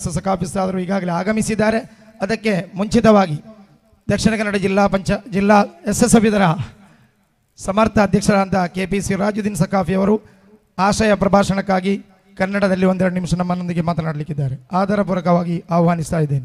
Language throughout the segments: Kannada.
ಸಕಾಪಿಸ್ತಾದರು ಈಗಾಗಲೇ ಆಗಮಿಸಿದ್ದಾರೆ ಅದಕ್ಕೆ ಮುಂಚಿತವಾಗಿ ದಕ್ಷಿಣ ಕನ್ನಡ ಜಿಲ್ಲಾ ಪಂಚ ಜಿಲ್ಲಾ ಎಸ್ ಎಸ್ ಎಫ್ ಸಮರ್ಥ ಅಧ್ಯಕ್ಷರಾದ K P C Rajuddin Sakafi ಅವರು ಆಶಯ ಪ್ರಭಾಷಣಕ್ಕಾಗಿ ಕನ್ನಡದಲ್ಲಿ ಒಂದೆರಡು ನಿಮಿಷ ನಮ್ಮನ್ನೊಂದಿಗೆ ಮಾತನಾಡಲಿಕ್ಕಿದ್ದಾರೆ ಆಧಾರಪೂರ್ವಕವಾಗಿ ಆಹ್ವಾನಿಸ್ತಾ ಇದ್ದೇನೆ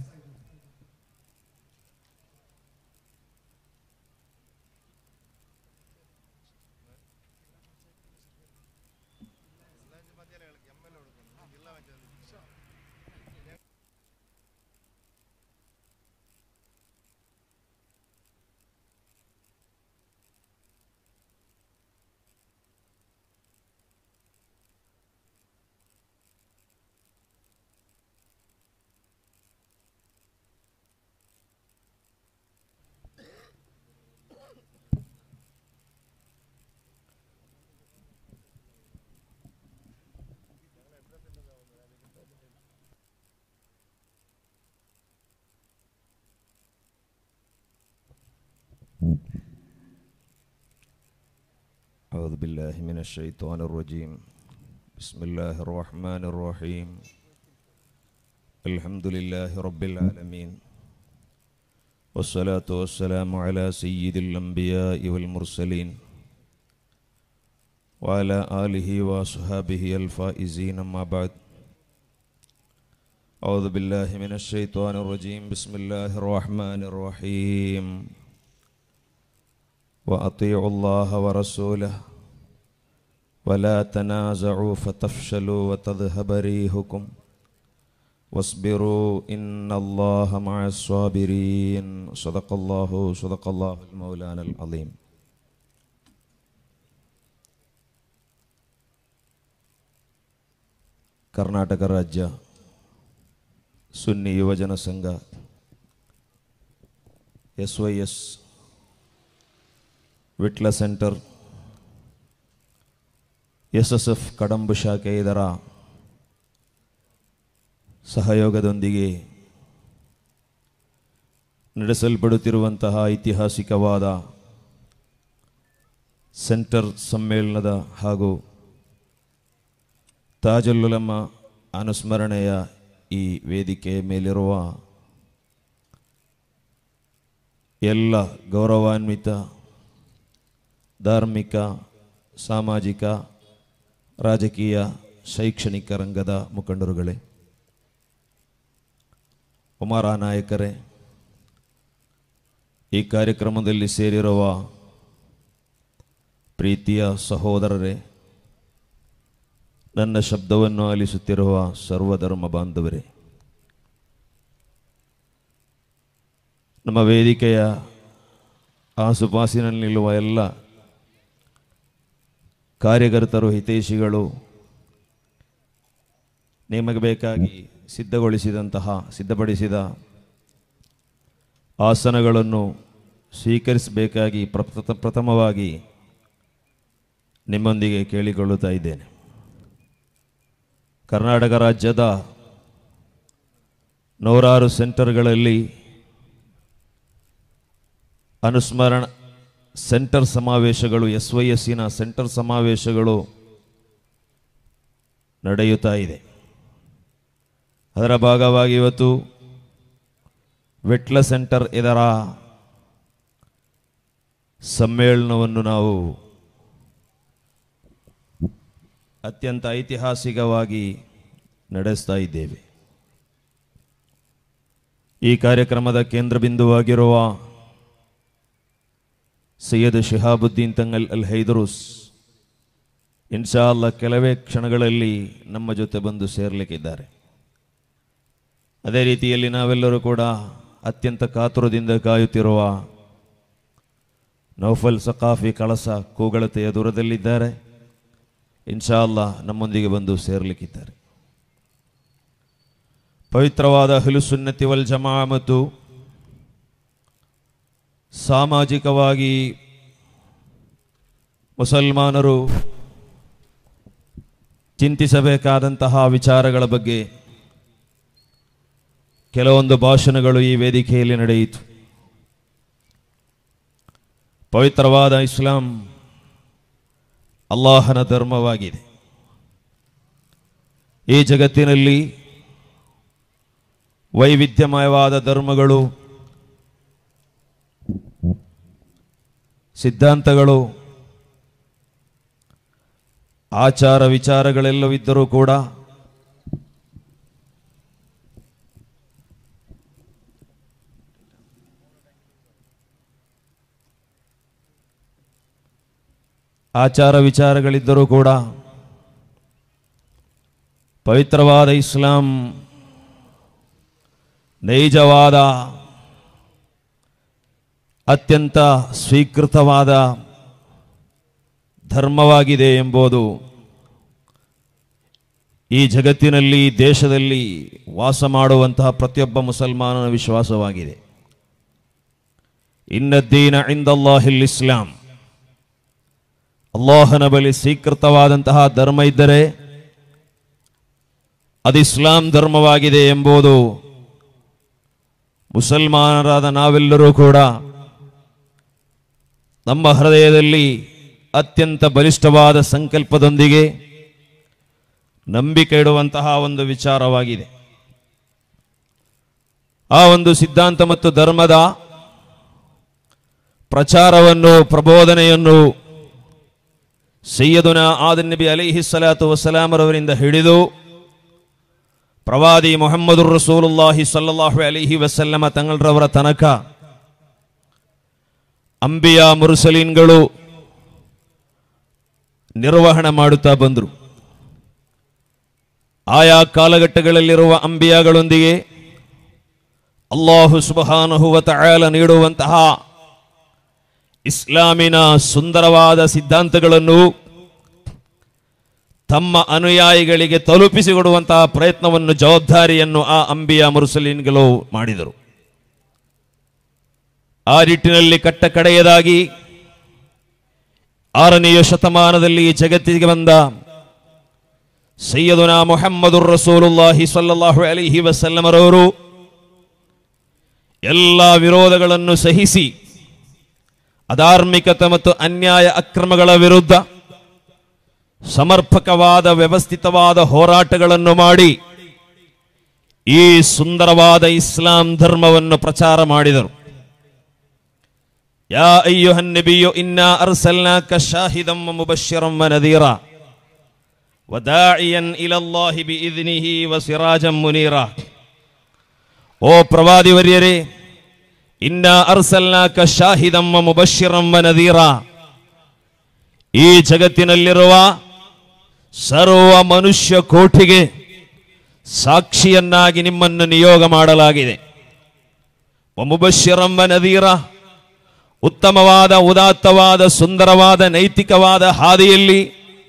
أعوذ بالله من الشيطان الرجيم بسم الله الرحمن الرحيم الحمد لله رب العالمين والصلاة والسلام على سيد الأنبياء والمرسلين وعلى آله وأصحابه الفائزين أما بعد أعوذ بالله من الشيطان الرجيم بسم الله الرحمن الرحيم وأطيعوا الله ورسوله ولا تنازعوا فتفشلوا وتذهب ريحكم واصبروا إن الله مع الصابرين صدق الله صدق الله المولانا العظيم ಕರ್ನಾಟಕ ರಾಜ್ಯ Sunni Yuvajana Sangha S Y S Vitla centre S S F Kadambu ಶಾಖೆ ಇದರ ಸಹಯೋಗದೊಂದಿಗೆ ನಡೆಸಲ್ಪಡುತ್ತಿರುವಂತಹ ಐತಿಹಾಸಿಕವಾದ ಸೆಂಟರ್ ಸಮ್ಮೇಳನದ ಹಾಗೂ ತಾಜುಲ್ಲುಲಮ್ಮ ಅನುಸ್ಮರಣೆಯ ಈ ವೇದಿಕೆ ಮೇಲಿರುವ ಎಲ್ಲ ಗೌರವಾನ್ವಿತ ಧಾರ್ಮಿಕ ಸಾಮಾಜಿಕ ರಾಜಕೀಯ ಶೈಕ್ಷಣಿಕ ರಂಗದ ಮುಖಂಡರುಗಳೇ ಉಮಾರ ನಾಯಕರೇ ಈ ಕಾರ್ಯಕ್ರಮದಲ್ಲಿ ಸೇರಿರುವ ಪ್ರೀತಿಯ ಸಹೋದರರೇ ನನ್ನ ಶಬ್ದವನ್ನು ಆಲಿಸುತ್ತಿರುವ ಸರ್ವಧರ್ಮ ಬಾಂಧವರೇ ನಮ್ಮ ವೇದಿಕೆಯ ಆಸುಪಾಸಿನಲ್ಲಿ ನಿಲ್ಲುವ ಎಲ್ಲ ಕಾರ್ಯಕರ್ತರು ಹಿತೈಷಿಗಳು ನಿಮಗೆ ಬೇಕಾಗಿ ಸಿದ್ಧಗೊಳಿಸಿದಂತಹ ಸಿದ್ಧಪಡಿಸಿದ ಆಸನಗಳನ್ನು ಸ್ವೀಕರಿಸಬೇಕಾಗಿ ಪ್ರಪ್ರಥ ಪ್ರಥಮವಾಗಿ ನಿಮ್ಮೊಂದಿಗೆ ಕೇಳಿಕೊಳ್ಳುತ್ತಾ ಇದ್ದೇನೆ ಕರ್ನಾಟಕ ರಾಜ್ಯದ ನೂರಾರು ಸೆಂಟರ್ಗಳಲ್ಲಿ ಅನುಸ್ಮರಣ ಸೆಂಟರ್ ಸಮಾವೇಶಗಳು ಎಸ್ ವೈ ಎಸ್ಸಿನ ಸೆಂಟರ್ ಸಮಾವೇಶಗಳು ನಡೆಯುತ್ತಾ ಇದೆ ಅದರ ಭಾಗವಾಗಿ ಇವತ್ತು ವಿಟ್ಲ ಸೆಂಟರ್ ಇದರ ಸಮ್ಮೇಳನವನ್ನು ನಾವು ಅತ್ಯಂತ ಐತಿಹಾಸಿಕವಾಗಿ ನಡೆಸ್ತಾ ಇದ್ದೇವೆ ಈ ಕಾರ್ಯಕ್ರಮದ ಕೇಂದ್ರ ಬಿಂದುವಾಗಿರುವ ಸೈಯದ್ ಶಿಹಾಬುದ್ದೀನ್ ತಂಗಲ್ ಅಲ್ ಹೈದರುಸ್ ಇನ್ಶಾ ಅಲ್ಲ ಕೆಲವೇ ಕ್ಷಣಗಳಲ್ಲಿ ನಮ್ಮ ಜೊತೆ ಬಂದು ಸೇರಲಿಕ್ಕಿದ್ದಾರೆ ಅದೇ ರೀತಿಯಲ್ಲಿ ನಾವೆಲ್ಲರೂ ಕೂಡ ಅತ್ಯಂತ ಕಾತುರದಿಂದ ಕಾಯುತ್ತಿರುವ ನೌಫಲ್ ಸಕಾಫಿ ಕಳಸ ಕೂಗಳತೆಯ ದೂರದಲ್ಲಿದ್ದಾರೆ ಇನ್ಶಾ ಅಲ್ಲ ನಮ್ಮೊಂದಿಗೆ ಬಂದು ಸೇರಲಿಕ್ಕಿದ್ದಾರೆ ಪವಿತ್ರವಾದ ಹುಲುಸುನ್ನತಿ ವಲ್ ಜಮಾ ಮತ್ತು ಸಾಮಾಜಿಕವಾಗಿ ಮುಸಲ್ಮಾನರು ಚಿಂತಿಸಬೇಕಾದಂತಹ ವಿಚಾರಗಳ ಬಗ್ಗೆ ಕೆಲವೊಂದು ಭಾಷಣಗಳು ಈ ವೇದಿಕೆಯಲ್ಲಿ ನಡೆಯಿತು ಪವಿತ್ರವಾದ ಇಸ್ಲಾಂ ಅಲ್ಲಾಹನ ಧರ್ಮವಾಗಿದೆ ಈ ಜಗತ್ತಿನಲ್ಲಿ ವೈವಿಧ್ಯಮಯವಾದ ಧರ್ಮಗಳು ಸಿದ್ಧಾಂತಗಳು ಆಚಾರ ವಿಚಾರಗಳೆಲ್ಲವಿದ್ದರೂ ಕೂಡ ಆಚಾರ ವಿಚಾರಗಳಿದ್ದರೂ ಕೂಡ ಪವಿತ್ರವಾದ ಇಸ್ಲಾಂ ನೈಜವಾದ ಅತ್ಯಂತ ಸ್ವೀಕೃತವಾದ ಧರ್ಮವಾಗಿದೆ ಎಂಬುದು ಈ ಜಗತ್ತಿನಲ್ಲಿ ದೇಶದಲ್ಲಿ ವಾಸ ಮಾಡುವಂತಹ ಪ್ರತಿಯೊಬ್ಬ ಮುಸಲ್ಮಾನನ ವಿಶ್ವಾಸವಾಗಿದೆ ಇನ್ನದ್ದೀನ ಇಂದಲ್ಲಾಹಿಲ್ ಇಸ್ಲಾಂ ಅಲ್ಲಾಹನ ಬಳಿ ಸ್ವೀಕೃತವಾದಂತಹ ಧರ್ಮ ಇದ್ದರೆ ಅದು ಇಸ್ಲಾಂ ಧರ್ಮವಾಗಿದೆ ಎಂಬುದು ಮುಸಲ್ಮಾನರಾದ ನಾವೆಲ್ಲರೂ ಕೂಡ ನಮ್ಮ ಹೃದಯದಲ್ಲಿ ಅತ್ಯಂತ ಬಲಿಷ್ಠವಾದ ಸಂಕಲ್ಪದೊಂದಿಗೆ ನಂಬಿಕೆ ಇಡುವಂತಹ ಒಂದು ವಿಚಾರವಾಗಿದೆ ಆ ಒಂದು ಸಿದ್ಧಾಂತ ಮತ್ತು ಧರ್ಮದ ಪ್ರಚಾರವನ್ನು ಪ್ರಬೋಧನೆಯನ್ನು ಸೈಯದುನ ಆದನ್ ನಬಿ ಅಲಿಹಿ ಸಲಾತು ವಸಲಾಮರವರಿಂದ ಹಿಡಿದು ಪ್ರವಾದಿ ಮೊಹಮ್ಮದುರ್ ರಸೂಲುಲ್ಲಾಹಿ ಸಲ್ಲಲ್ಲಾಹು ಅಲಿಹಿ ವಸಲ್ಲಮ ತಂಗಳರವರ ತನಕ ಅಂಬಿಯಾ ಮುರುಸಲೀನ್ಗಳು ನಿರ್ವಹಣೆ ಮಾಡುತ್ತಾ ಬಂದರು ಆಯಾ ಕಾಲಘಟ್ಟಗಳಲ್ಲಿರುವ ಅಂಬಿಯಾಗಳೊಂದಿಗೆ ಅಲ್ಲಾಹು ಸುಬಹಾನಹುವ ತಆಲ ನೀಡುವಂತಹ ಇಸ್ಲಾಮಿನ ಸುಂದರವಾದ ಸಿದ್ಧಾಂತಗಳನ್ನು ತಮ್ಮ ಅನುಯಾಯಿಗಳಿಗೆ ತಲುಪಿಸಿಕೊಡುವಂತಹ ಪ್ರಯತ್ನವನ್ನು ಜವಾಬ್ದಾರಿಯನ್ನು ಆ ಅಂಬಿಯಾ ಮುರುಸಲೀನ್ಗಳು ಮಾಡಿದರು ಆ ನಿಟ್ಟಿನಲ್ಲಿ ಕಟ್ಟ ಕಡೆಯದಾಗಿ ಆರನೆಯ ಶತಮಾನದಲ್ಲಿ ಈ ಜಗತ್ತಿಗೆ ಬಂದ ಸೈಯದುನ ಮೊಹಮ್ಮದುರ್ ರಸೂಲುಲ್ಲಾಹಿ ಸಲ್ಲಲ್ಲಾಹು ಅಲಿಹಿ ವಸಲ್ಲಮರವರು ಎಲ್ಲ ವಿರೋಧಗಳನ್ನು ಸಹಿಸಿ ಅಧಾರ್ಮಿಕತೆ ಮತ್ತು ಅನ್ಯಾಯ ಅಕ್ರಮಗಳ ವಿರುದ್ಧ ಸಮರ್ಪಕವಾದ ವ್ಯವಸ್ಥಿತವಾದ ಹೋರಾಟಗಳನ್ನು ಮಾಡಿ ಈ ಸುಂದರವಾದ ಇಸ್ಲಾಂ ಧರ್ಮವನ್ನು ಪ್ರಚಾರ ಮಾಡಿದರು ಯಾ ಅಯ್ಯುಹನ್ ನಬಿಯು ಇನ್ನಾ ಅರ್ಸಲ್ನಾಕ ಶಾಹಿದಂ ವ ಮುಬಶ್ಶಿರಂ ವ ನದೀರಾ ವದಾಯಿಯನ್ ಇಲಲ್ಲಾಹಿ ಬಿಇದ್ನಿಹಿ ವ ಸಿರಾಜಂ ಮುನೀರಾ ಓ ಪ್ರವಾದಿವರ್ಯರೇ ಇನ್ನ ಅರ್ಸಲ್ನಾಕ ಶಾಹಿದಂ ವ ಮುಬಶ್ಶಿರಂ ವ ನದೀರಾ ಈ ಜಗತ್ತಿನಲ್ಲಿರುವ ಸರ್ವ ಮನುಷ್ಯ ಕೋಟಿಗೆ ಸಾಕ್ಷಿಯನ್ನಾಗಿ ನಿಮ್ಮನ್ನು ನಿಯೋಗ ಮಾಡಲಾಗಿದೆ ವ ಮುಬಶ್ಶಿರಂ ವ ನದೀರಾ ಉತ್ತಮವಾದ ಉದಾತ್ತವಾದ ಸುಂದರವಾದ ನೈತಿಕವಾದ ಹಾದಿಯಲ್ಲಿ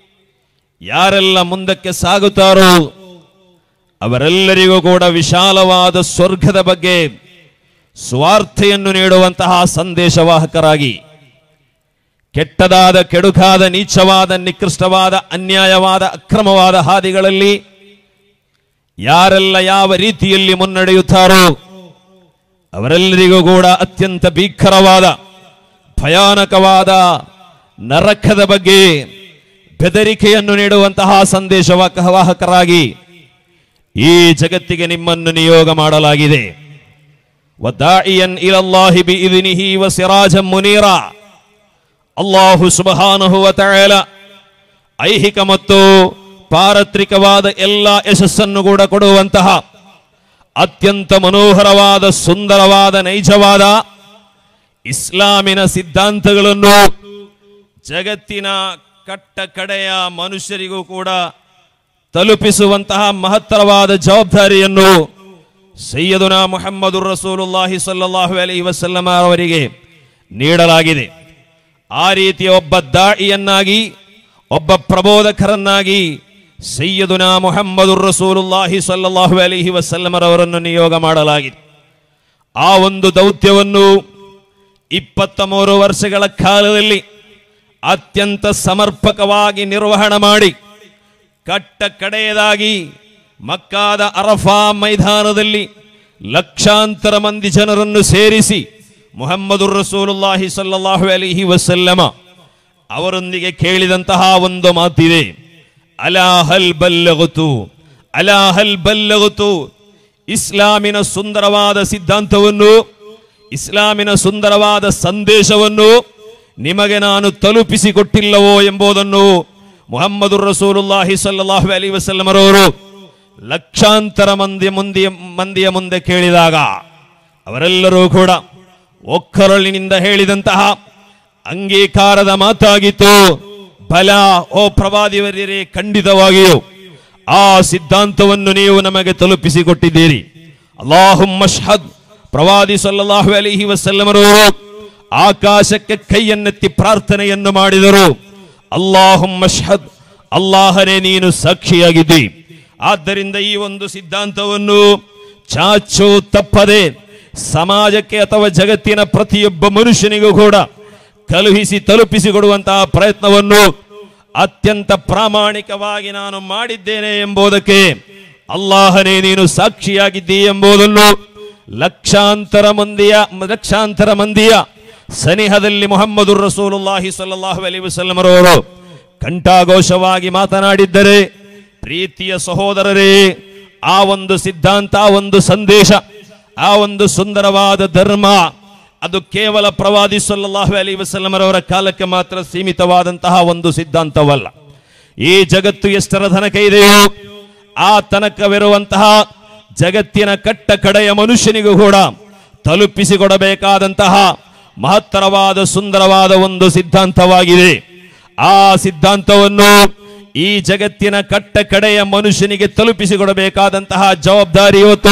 ಯಾರೆಲ್ಲ ಮುಂದಕ್ಕೆ ಸಾಗುತ್ತಾರೋ ಅವರೆಲ್ಲರಿಗೂ ಕೂಡ ವಿಶಾಲವಾದ ಸ್ವರ್ಗದ ಬಗ್ಗೆ ಸ್ವಾರ್ಥೆಯನ್ನು ನೀಡುವಂತಹ ಸಂದೇಶವಾಹಕರಾಗಿ ಕೆಟ್ಟದಾದ ಕೆಡುಕಾದ ನೀಚವಾದ ನಿಕೃಷ್ಟವಾದ ಅನ್ಯಾಯವಾದ ಅಕ್ರಮವಾದ ಹಾದಿಗಳಲ್ಲಿ ಯಾರೆಲ್ಲ ಯಾವ ರೀತಿಯಲ್ಲಿ ಮುನ್ನಡೆಯುತ್ತಾರೋ ಅವರೆಲ್ಲರಿಗೂ ಕೂಡ ಅತ್ಯಂತ ಭೀಕರವಾದ ಭಯಾನಕವಾದ ನರಕದ ಬಗ್ಗೆ ಬೆದರಿಕೆಯನ್ನು ನೀಡುವಂತಹ ಸಂದೇಶವಾಹಕರಾಗಿ ಈ ಜಗತ್ತಿಗೆ ನಿಮ್ಮನ್ನು ನಿಯೋಗ ಮಾಡಲಾಗಿದೆ ವದ್ದಾಯಿಯನ್ ಇಲಲ್ಲಾಹಿ ಬಿಇದ್ನಿಹಿ ವ ಸಿರಾಜಂ ಮುನೀರಾ ಅಲ್ಲಾಹು ಸುಬ್ಹಾನಹು ವ ತಆಲ ಐಹಿಕ ಮತ್ತು ಪಾರತ್ರಿಕವಾದ ಎಲ್ಲ ಯಶಸ್ಸನ್ನು ಕೂಡ ಕೊಡುವಂತಹ ಅತ್ಯಂತ ಮನೋಹರವಾದ ಸುಂದರವಾದ ನೈಜವಾದ ಇಸ್ಲಾಮಿನ ಸಿದ್ಧಾಂತಗಳನ್ನು ಜಗತ್ತಿನ ಕಟ್ಟ ಕಡೆಯ ಮನುಷ್ಯರಿಗೂ ಕೂಡ ತಲುಪಿಸುವಂತಹ ಮಹತ್ತರವಾದ ಜವಾಬ್ದಾರಿಯನ್ನು ಸೈಯದುನ ಮುಹಮ್ಮದು ರಸೂಲುಲ್ಲಾಹಿ ಸಲ್ಲಲ್ಲಾಹು ಅಲೈಹಿ ವಸಲ್ಲಮ ಅವರಿಗೆ ನೀಡಲಾಗಿದೆ ಆ ರೀತಿಯ ಒಬ್ಬ ದಾಯಿಯನ್ನಾಗಿ ಒಬ್ಬ ಪ್ರಬೋಧಕರನ್ನಾಗಿ ಸೈಯದುನ ಮುಹಮ್ಮದು ರಸೂಲುಲ್ಲಾಹಿ ಸಲ್ಲಲ್ಲಾಹು ಅಲೈಹಿ ವಸಲ್ಲಮರವರನ್ನು ನಿಯೋಗ ಮಾಡಲಾಗಿದೆ ಆ ಒಂದು ದೌತ್ಯವನ್ನು ಇಪ್ಪತ್ತ ಮೂರು ವರ್ಷಗಳ ಕಾಲದಲ್ಲಿ ಅತ್ಯಂತ ಸಮರ್ಪಕವಾಗಿ ನಿರ್ವಹಣೆ ಮಾಡಿ ಕಟ್ಟ ಕಡೆಯದಾಗಿ ಮಕ್ಕಾದ ಅರಫಾ ಮೈದಾನದಲ್ಲಿ ಲಕ್ಷಾಂತರ ಮಂದಿ ಜನರನ್ನು ಸೇರಿಸಿ ಮುಹಮ್ಮದು ರಸೂಲುಲ್ಲಾಹಿ ಸಲ್ಲಲ್ಲಾಹು ಅಲಿಹಿ ವಸಲ್ಲಮ ಅವರೊಂದಿಗೆ ಕೇಳಿದಂತಹ ಒಂದು ಮಾತಿದೆ ಅಲಾ ಹಲ್ ಬಲ್ಲಗುತು ಅಲಾ ಹಲ್ ಬಲ್ಲಗುತು ಇಸ್ಲಾಮಿನ ಸುಂದರವಾದ ಸಿದ್ಧಾಂತವನ್ನು ಇಸ್ಲಾಮಿನ ಸುಂದರವಾದ ಸಂದೇಶವನ್ನು ನಿಮಗೆ ನಾನು ತಲುಪಿಸಿಕೊಟ್ಟಿಲ್ಲವೋ ಎಂಬುದನ್ನು ಮುಹಮ್ಮದು ರಸೂಲುಲ್ಲಾಹಿ ಸಲ್ಲಾಹು ಅಲಿ ವಸಲ್ಲಮರವರು ಲಕ್ಷಾಂತರ ಮಂದಿ ಮುಂದಿಯ ಮಂದಿಯ ಮುಂದೆ ಕೇಳಿದಾಗ ಅವರೆಲ್ಲರೂ ಕೂಡ ಒಕ್ಕರಳಿನಿಂದ ಹೇಳಿದಂತಹ ಅಂಗೀಕಾರದ ಮಾತಾಗಿತ್ತು ಬಲ ಓ ಪ್ರವಾದಿವರ್ಯರೇ ಖಂಡಿತವಾಗಿಯೂ ಆ ಸಿದ್ಧಾಂತವನ್ನು ನೀವು ನಮಗೆ ತಲುಪಿಸಿಕೊಟ್ಟಿದ್ದೀರಿ ಅಲ್ಲಾಹುಂ ಮಶ್ಹದ್ ಪ್ರವಾದಿ ಸಲ್ಲಲ್ಲಾಹು ಅಲಿಹಿ ವಸಲ್ಲಮರವರು ಆಕಾಶಕ್ಕೆ ಕೈಯನ್ನೆತ್ತಿ ಪ್ರಾರ್ಥನೆಯನ್ನು ಮಾಡಿದರು ಅಲ್ಲಾಹುಂ ಮಶ್ಹದ್ ಅಲ್ಲಾಹನೇ ನೀನು ಸಾಕ್ಷಿಯಾಗಿದ್ದಿ ಆದ್ದರಿಂದ ಈ ಒಂದು ಸಿದ್ಧಾಂತವನ್ನು ಚಾಚು ತಪ್ಪದೆ ಸಮಾಜಕ್ಕೆ ಅಥವಾ ಜಗತ್ತಿನ ಪ್ರತಿಯೊಬ್ಬ ಮನುಷ್ಯನಿಗೂ ಕೂಡ ಕಳುಹಿಸಿ ತಲುಪಿಸಿಕೊಡುವಂತಹ ಪ್ರಯತ್ನವನ್ನು ಅತ್ಯಂತ ಪ್ರಾಮಾಣಿಕವಾಗಿ ನಾನು ಮಾಡಿದ್ದೇನೆ ಎಂಬುದಕ್ಕೆ ಅಲ್ಲಾಹನೇ ನೀನು ಸಾಕ್ಷಿಯಾಗಿದ್ದಿ ಎಂಬುದನ್ನು ಲಕ್ಷಾಂತರ ಮಂದಿಯ ಲಕ್ಷಾಂತರ ಮಂದಿಯ ಸನಿಹದಲ್ಲಿ ಮೊಹಮ್ಮದು ರಸೂಲುಲ್ಲಾಹಿ ಸಲ್ಲಾಹು ಅಲಿ ವಸಲ್ಲಮರವರು ಕಂಠಾಘೋಷವಾಗಿ ಮಾತನಾಡಿದ್ದರೆ ಪ್ರೀತಿಯ ಸಹೋದರರೇ ಆ ಒಂದು ಸಿದ್ಧಾಂತ ಆ ಒಂದು ಸಂದೇಶ ಆ ಒಂದು ಸುಂದರವಾದ ಧರ್ಮ ಅದು ಕೇವಲ ಪ್ರವಾದಿ ಸಲ್ಲಲ್ಲಾಹು ಅಲಿ ವಸಲ್ಲಮರವರ ಕಾಲಕ್ಕೆ ಮಾತ್ರ ಸೀಮಿತವಾದಂತಹ ಒಂದು ಸಿದ್ಧಾಂತವಲ್ಲ ಈ ಜಗತ್ತು ಎಷ್ಟರ ತನಕ ಇದೆಯೋ ಆ ತನಕವಿರುವಂತಹ ಜಗತ್ತಿನ ಕಟ್ಟ ಕಡೆಯ ಮನುಷ್ಯನಿಗೂ ಕೂಡ ತಲುಪಿಸಿಕೊಡಬೇಕಾದಂತಹ ಮಹತ್ತರವಾದ ಸುಂದರವಾದ ಒಂದು ಸಿದ್ಧಾಂತವಾಗಿದೆ ಆ ಸಿದ್ಧಾಂತವನ್ನು ಈ ಜಗತ್ತಿನ ಕಟ್ಟ ಕಡೆಯ ಮನುಷ್ಯನಿಗೆ ತಲುಪಿಸಿಕೊಡಬೇಕಾದಂತಹ ಜವಾಬ್ದಾರಿ ಇವತ್ತು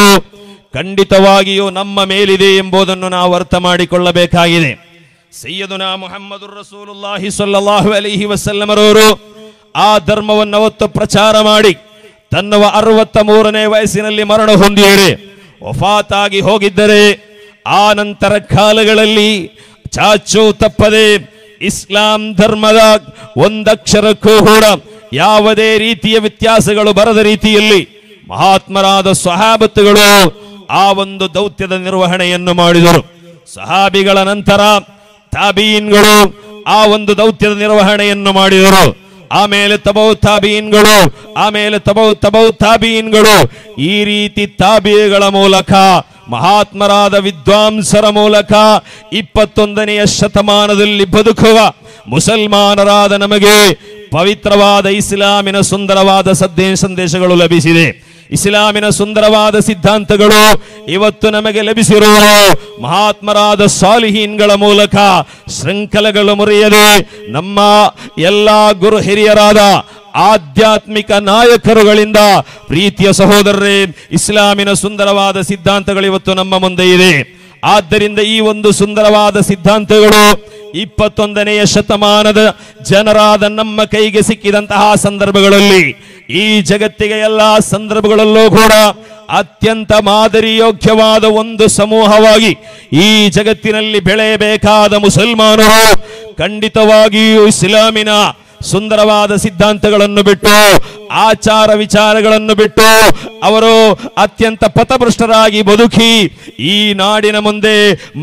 ಖಂಡಿತವಾಗಿಯೂ ನಮ್ಮ ಮೇಲಿದೆ ಎಂಬುದನ್ನು ನಾವು ಅರ್ಥ ಮಾಡಿಕೊಳ್ಳಬೇಕಾಗಿದೆ ಸೈಯದುನಾ ಮುಹಮ್ಮದು ರಸೂಲುಲ್ಲಾಹಿ ಸಲ್ಲಲ್ಲಾಹು ಅಲಿಹಿ ವಸಲ್ಲಮರವರು ಆ ಧರ್ಮವನ್ನು ಅವತ್ತು ಪ್ರಚಾರ ಮಾಡಿ ತನ್ನ ಅರವತ್ತ ಮೂರನೇ ವಯಸ್ಸಿನಲ್ಲಿ ಮರಣ ಹೊಂದಿದರೆ ವಫಾತಾಗಿ ಹೋಗಿದ್ದರೆ ಆ ನಂತರ ಕಾಲಗಳಲ್ಲಿ ಚಾಚು ತಪ್ಪದೆ ಇಸ್ಲಾಂ ಧರ್ಮದ ಒಂದಕ್ಷರಕ್ಕೂ ಕೂಡ ಯಾವುದೇ ರೀತಿಯ ವ್ಯತ್ಯಾಸಗಳು ಬರದ ರೀತಿಯಲ್ಲಿ ಮಹಾತ್ಮರಾದ ಸ್ವಹಾಬತ್ತುಗಳು ಆ ಒಂದು ದೌತ್ಯದ ನಿರ್ವಹಣೆಯನ್ನು ಮಾಡಿದರು ಸಹಾಬಿಗಳ ನಂತರ ತಾಬೀನ್ಗಳು ಆ ಒಂದು ದೌತ್ಯದ ನಿರ್ವಹಣೆಯನ್ನು ಮಾಡಿದರು ಆಮೇಲೆ ತಬೌ ತಾಬೀನ್ಗಳು ಆಮೇಲೆ ತಬೌ ತಬೌ ತಾಬೀನ್ಗಳು ಈ ರೀತಿ ತಾಬೀಗಳ ಮೂಲಕ ಮಹಾತ್ಮರಾದ ವಿದ್ವಾಂಸರ ಮೂಲಕ ಇಪ್ಪತ್ತೊಂದನೆಯ ಶತಮಾನದಲ್ಲಿ ಬದುಕುವ ಮುಸಲ್ಮಾನರಾದ ನಮಗೆ ಪವಿತ್ರವಾದ ಇಸ್ಲಾಮಿನ ಸುಂದರವಾದ ಸದ್ದೇ ಸಂದೇಶಗಳು ಲಭಿಸಿದೆ ಇಸ್ಲಾಮಿನ ಸುಂದರವಾದ ಸಿದ್ಧಾಂತಗಳು ಇವತ್ತು ನಮಗೆ ಲಭಿಸಿರುವ ಮಹಾತ್ಮರಾದ ಸಾಲಿಹೀನ್ಗಳ ಮೂಲಕ ಶೃಂಖಲೆಗಳು ಮುರಿಯದೆ ನಮ್ಮ ಎಲ್ಲ ಗುರು ಹಿರಿಯರಾದ ಆಧ್ಯಾತ್ಮಿಕ ನಾಯಕರುಗಳಿಂದ ಪ್ರೀತಿಯ ಸಹೋದರರೇ ಇಸ್ಲಾಮಿನ ಸುಂದರವಾದ ಸಿದ್ಧಾಂತಗಳು ಇವತ್ತು ನಮ್ಮ ಮುಂದೆ ಇದೆ ಆದ್ದರಿಂದ ಈ ಒಂದು ಸುಂದರವಾದ ಸಿದ್ಧಾಂತಗಳು ಇಪ್ಪತ್ತೊಂದನೆಯ ಶತಮಾನದ ಜನರಾದ ನಮ್ಮ ಕೈಗೆ ಸಿಕ್ಕಿದಂತಹ ಸಂದರ್ಭಗಳಲ್ಲಿ ಈ ಜಗತ್ತಿಗೆ ಎಲ್ಲ ಸಂದರ್ಭಗಳಲ್ಲೂ ಕೂಡ ಅತ್ಯಂತ ಮಾದರಿಯೋಗ್ಯವಾದ ಒಂದು ಸಮೂಹವಾಗಿ ಈ ಜಗತ್ತಿನಲ್ಲಿ ಬೆಳೆಯಬೇಕಾದ ಮುಸಲ್ಮಾನರು ಖಂಡಿತವಾಗಿಯೂ ಇಸ್ಲಾಮಿನ ಸುಂದರವಾದ ಸಿದ್ಧಾಂತಗಳನ್ನು ಬಿಟ್ಟು ಆಚಾರ ವಿಚಾರಗಳನ್ನು ಬಿಟ್ಟು ಅವರು ಅತ್ಯಂತ ಪಥಭೃಷ್ಟರಾಗಿ ಬದುಕಿ ಈ ನಾಡಿನ ಮುಂದೆ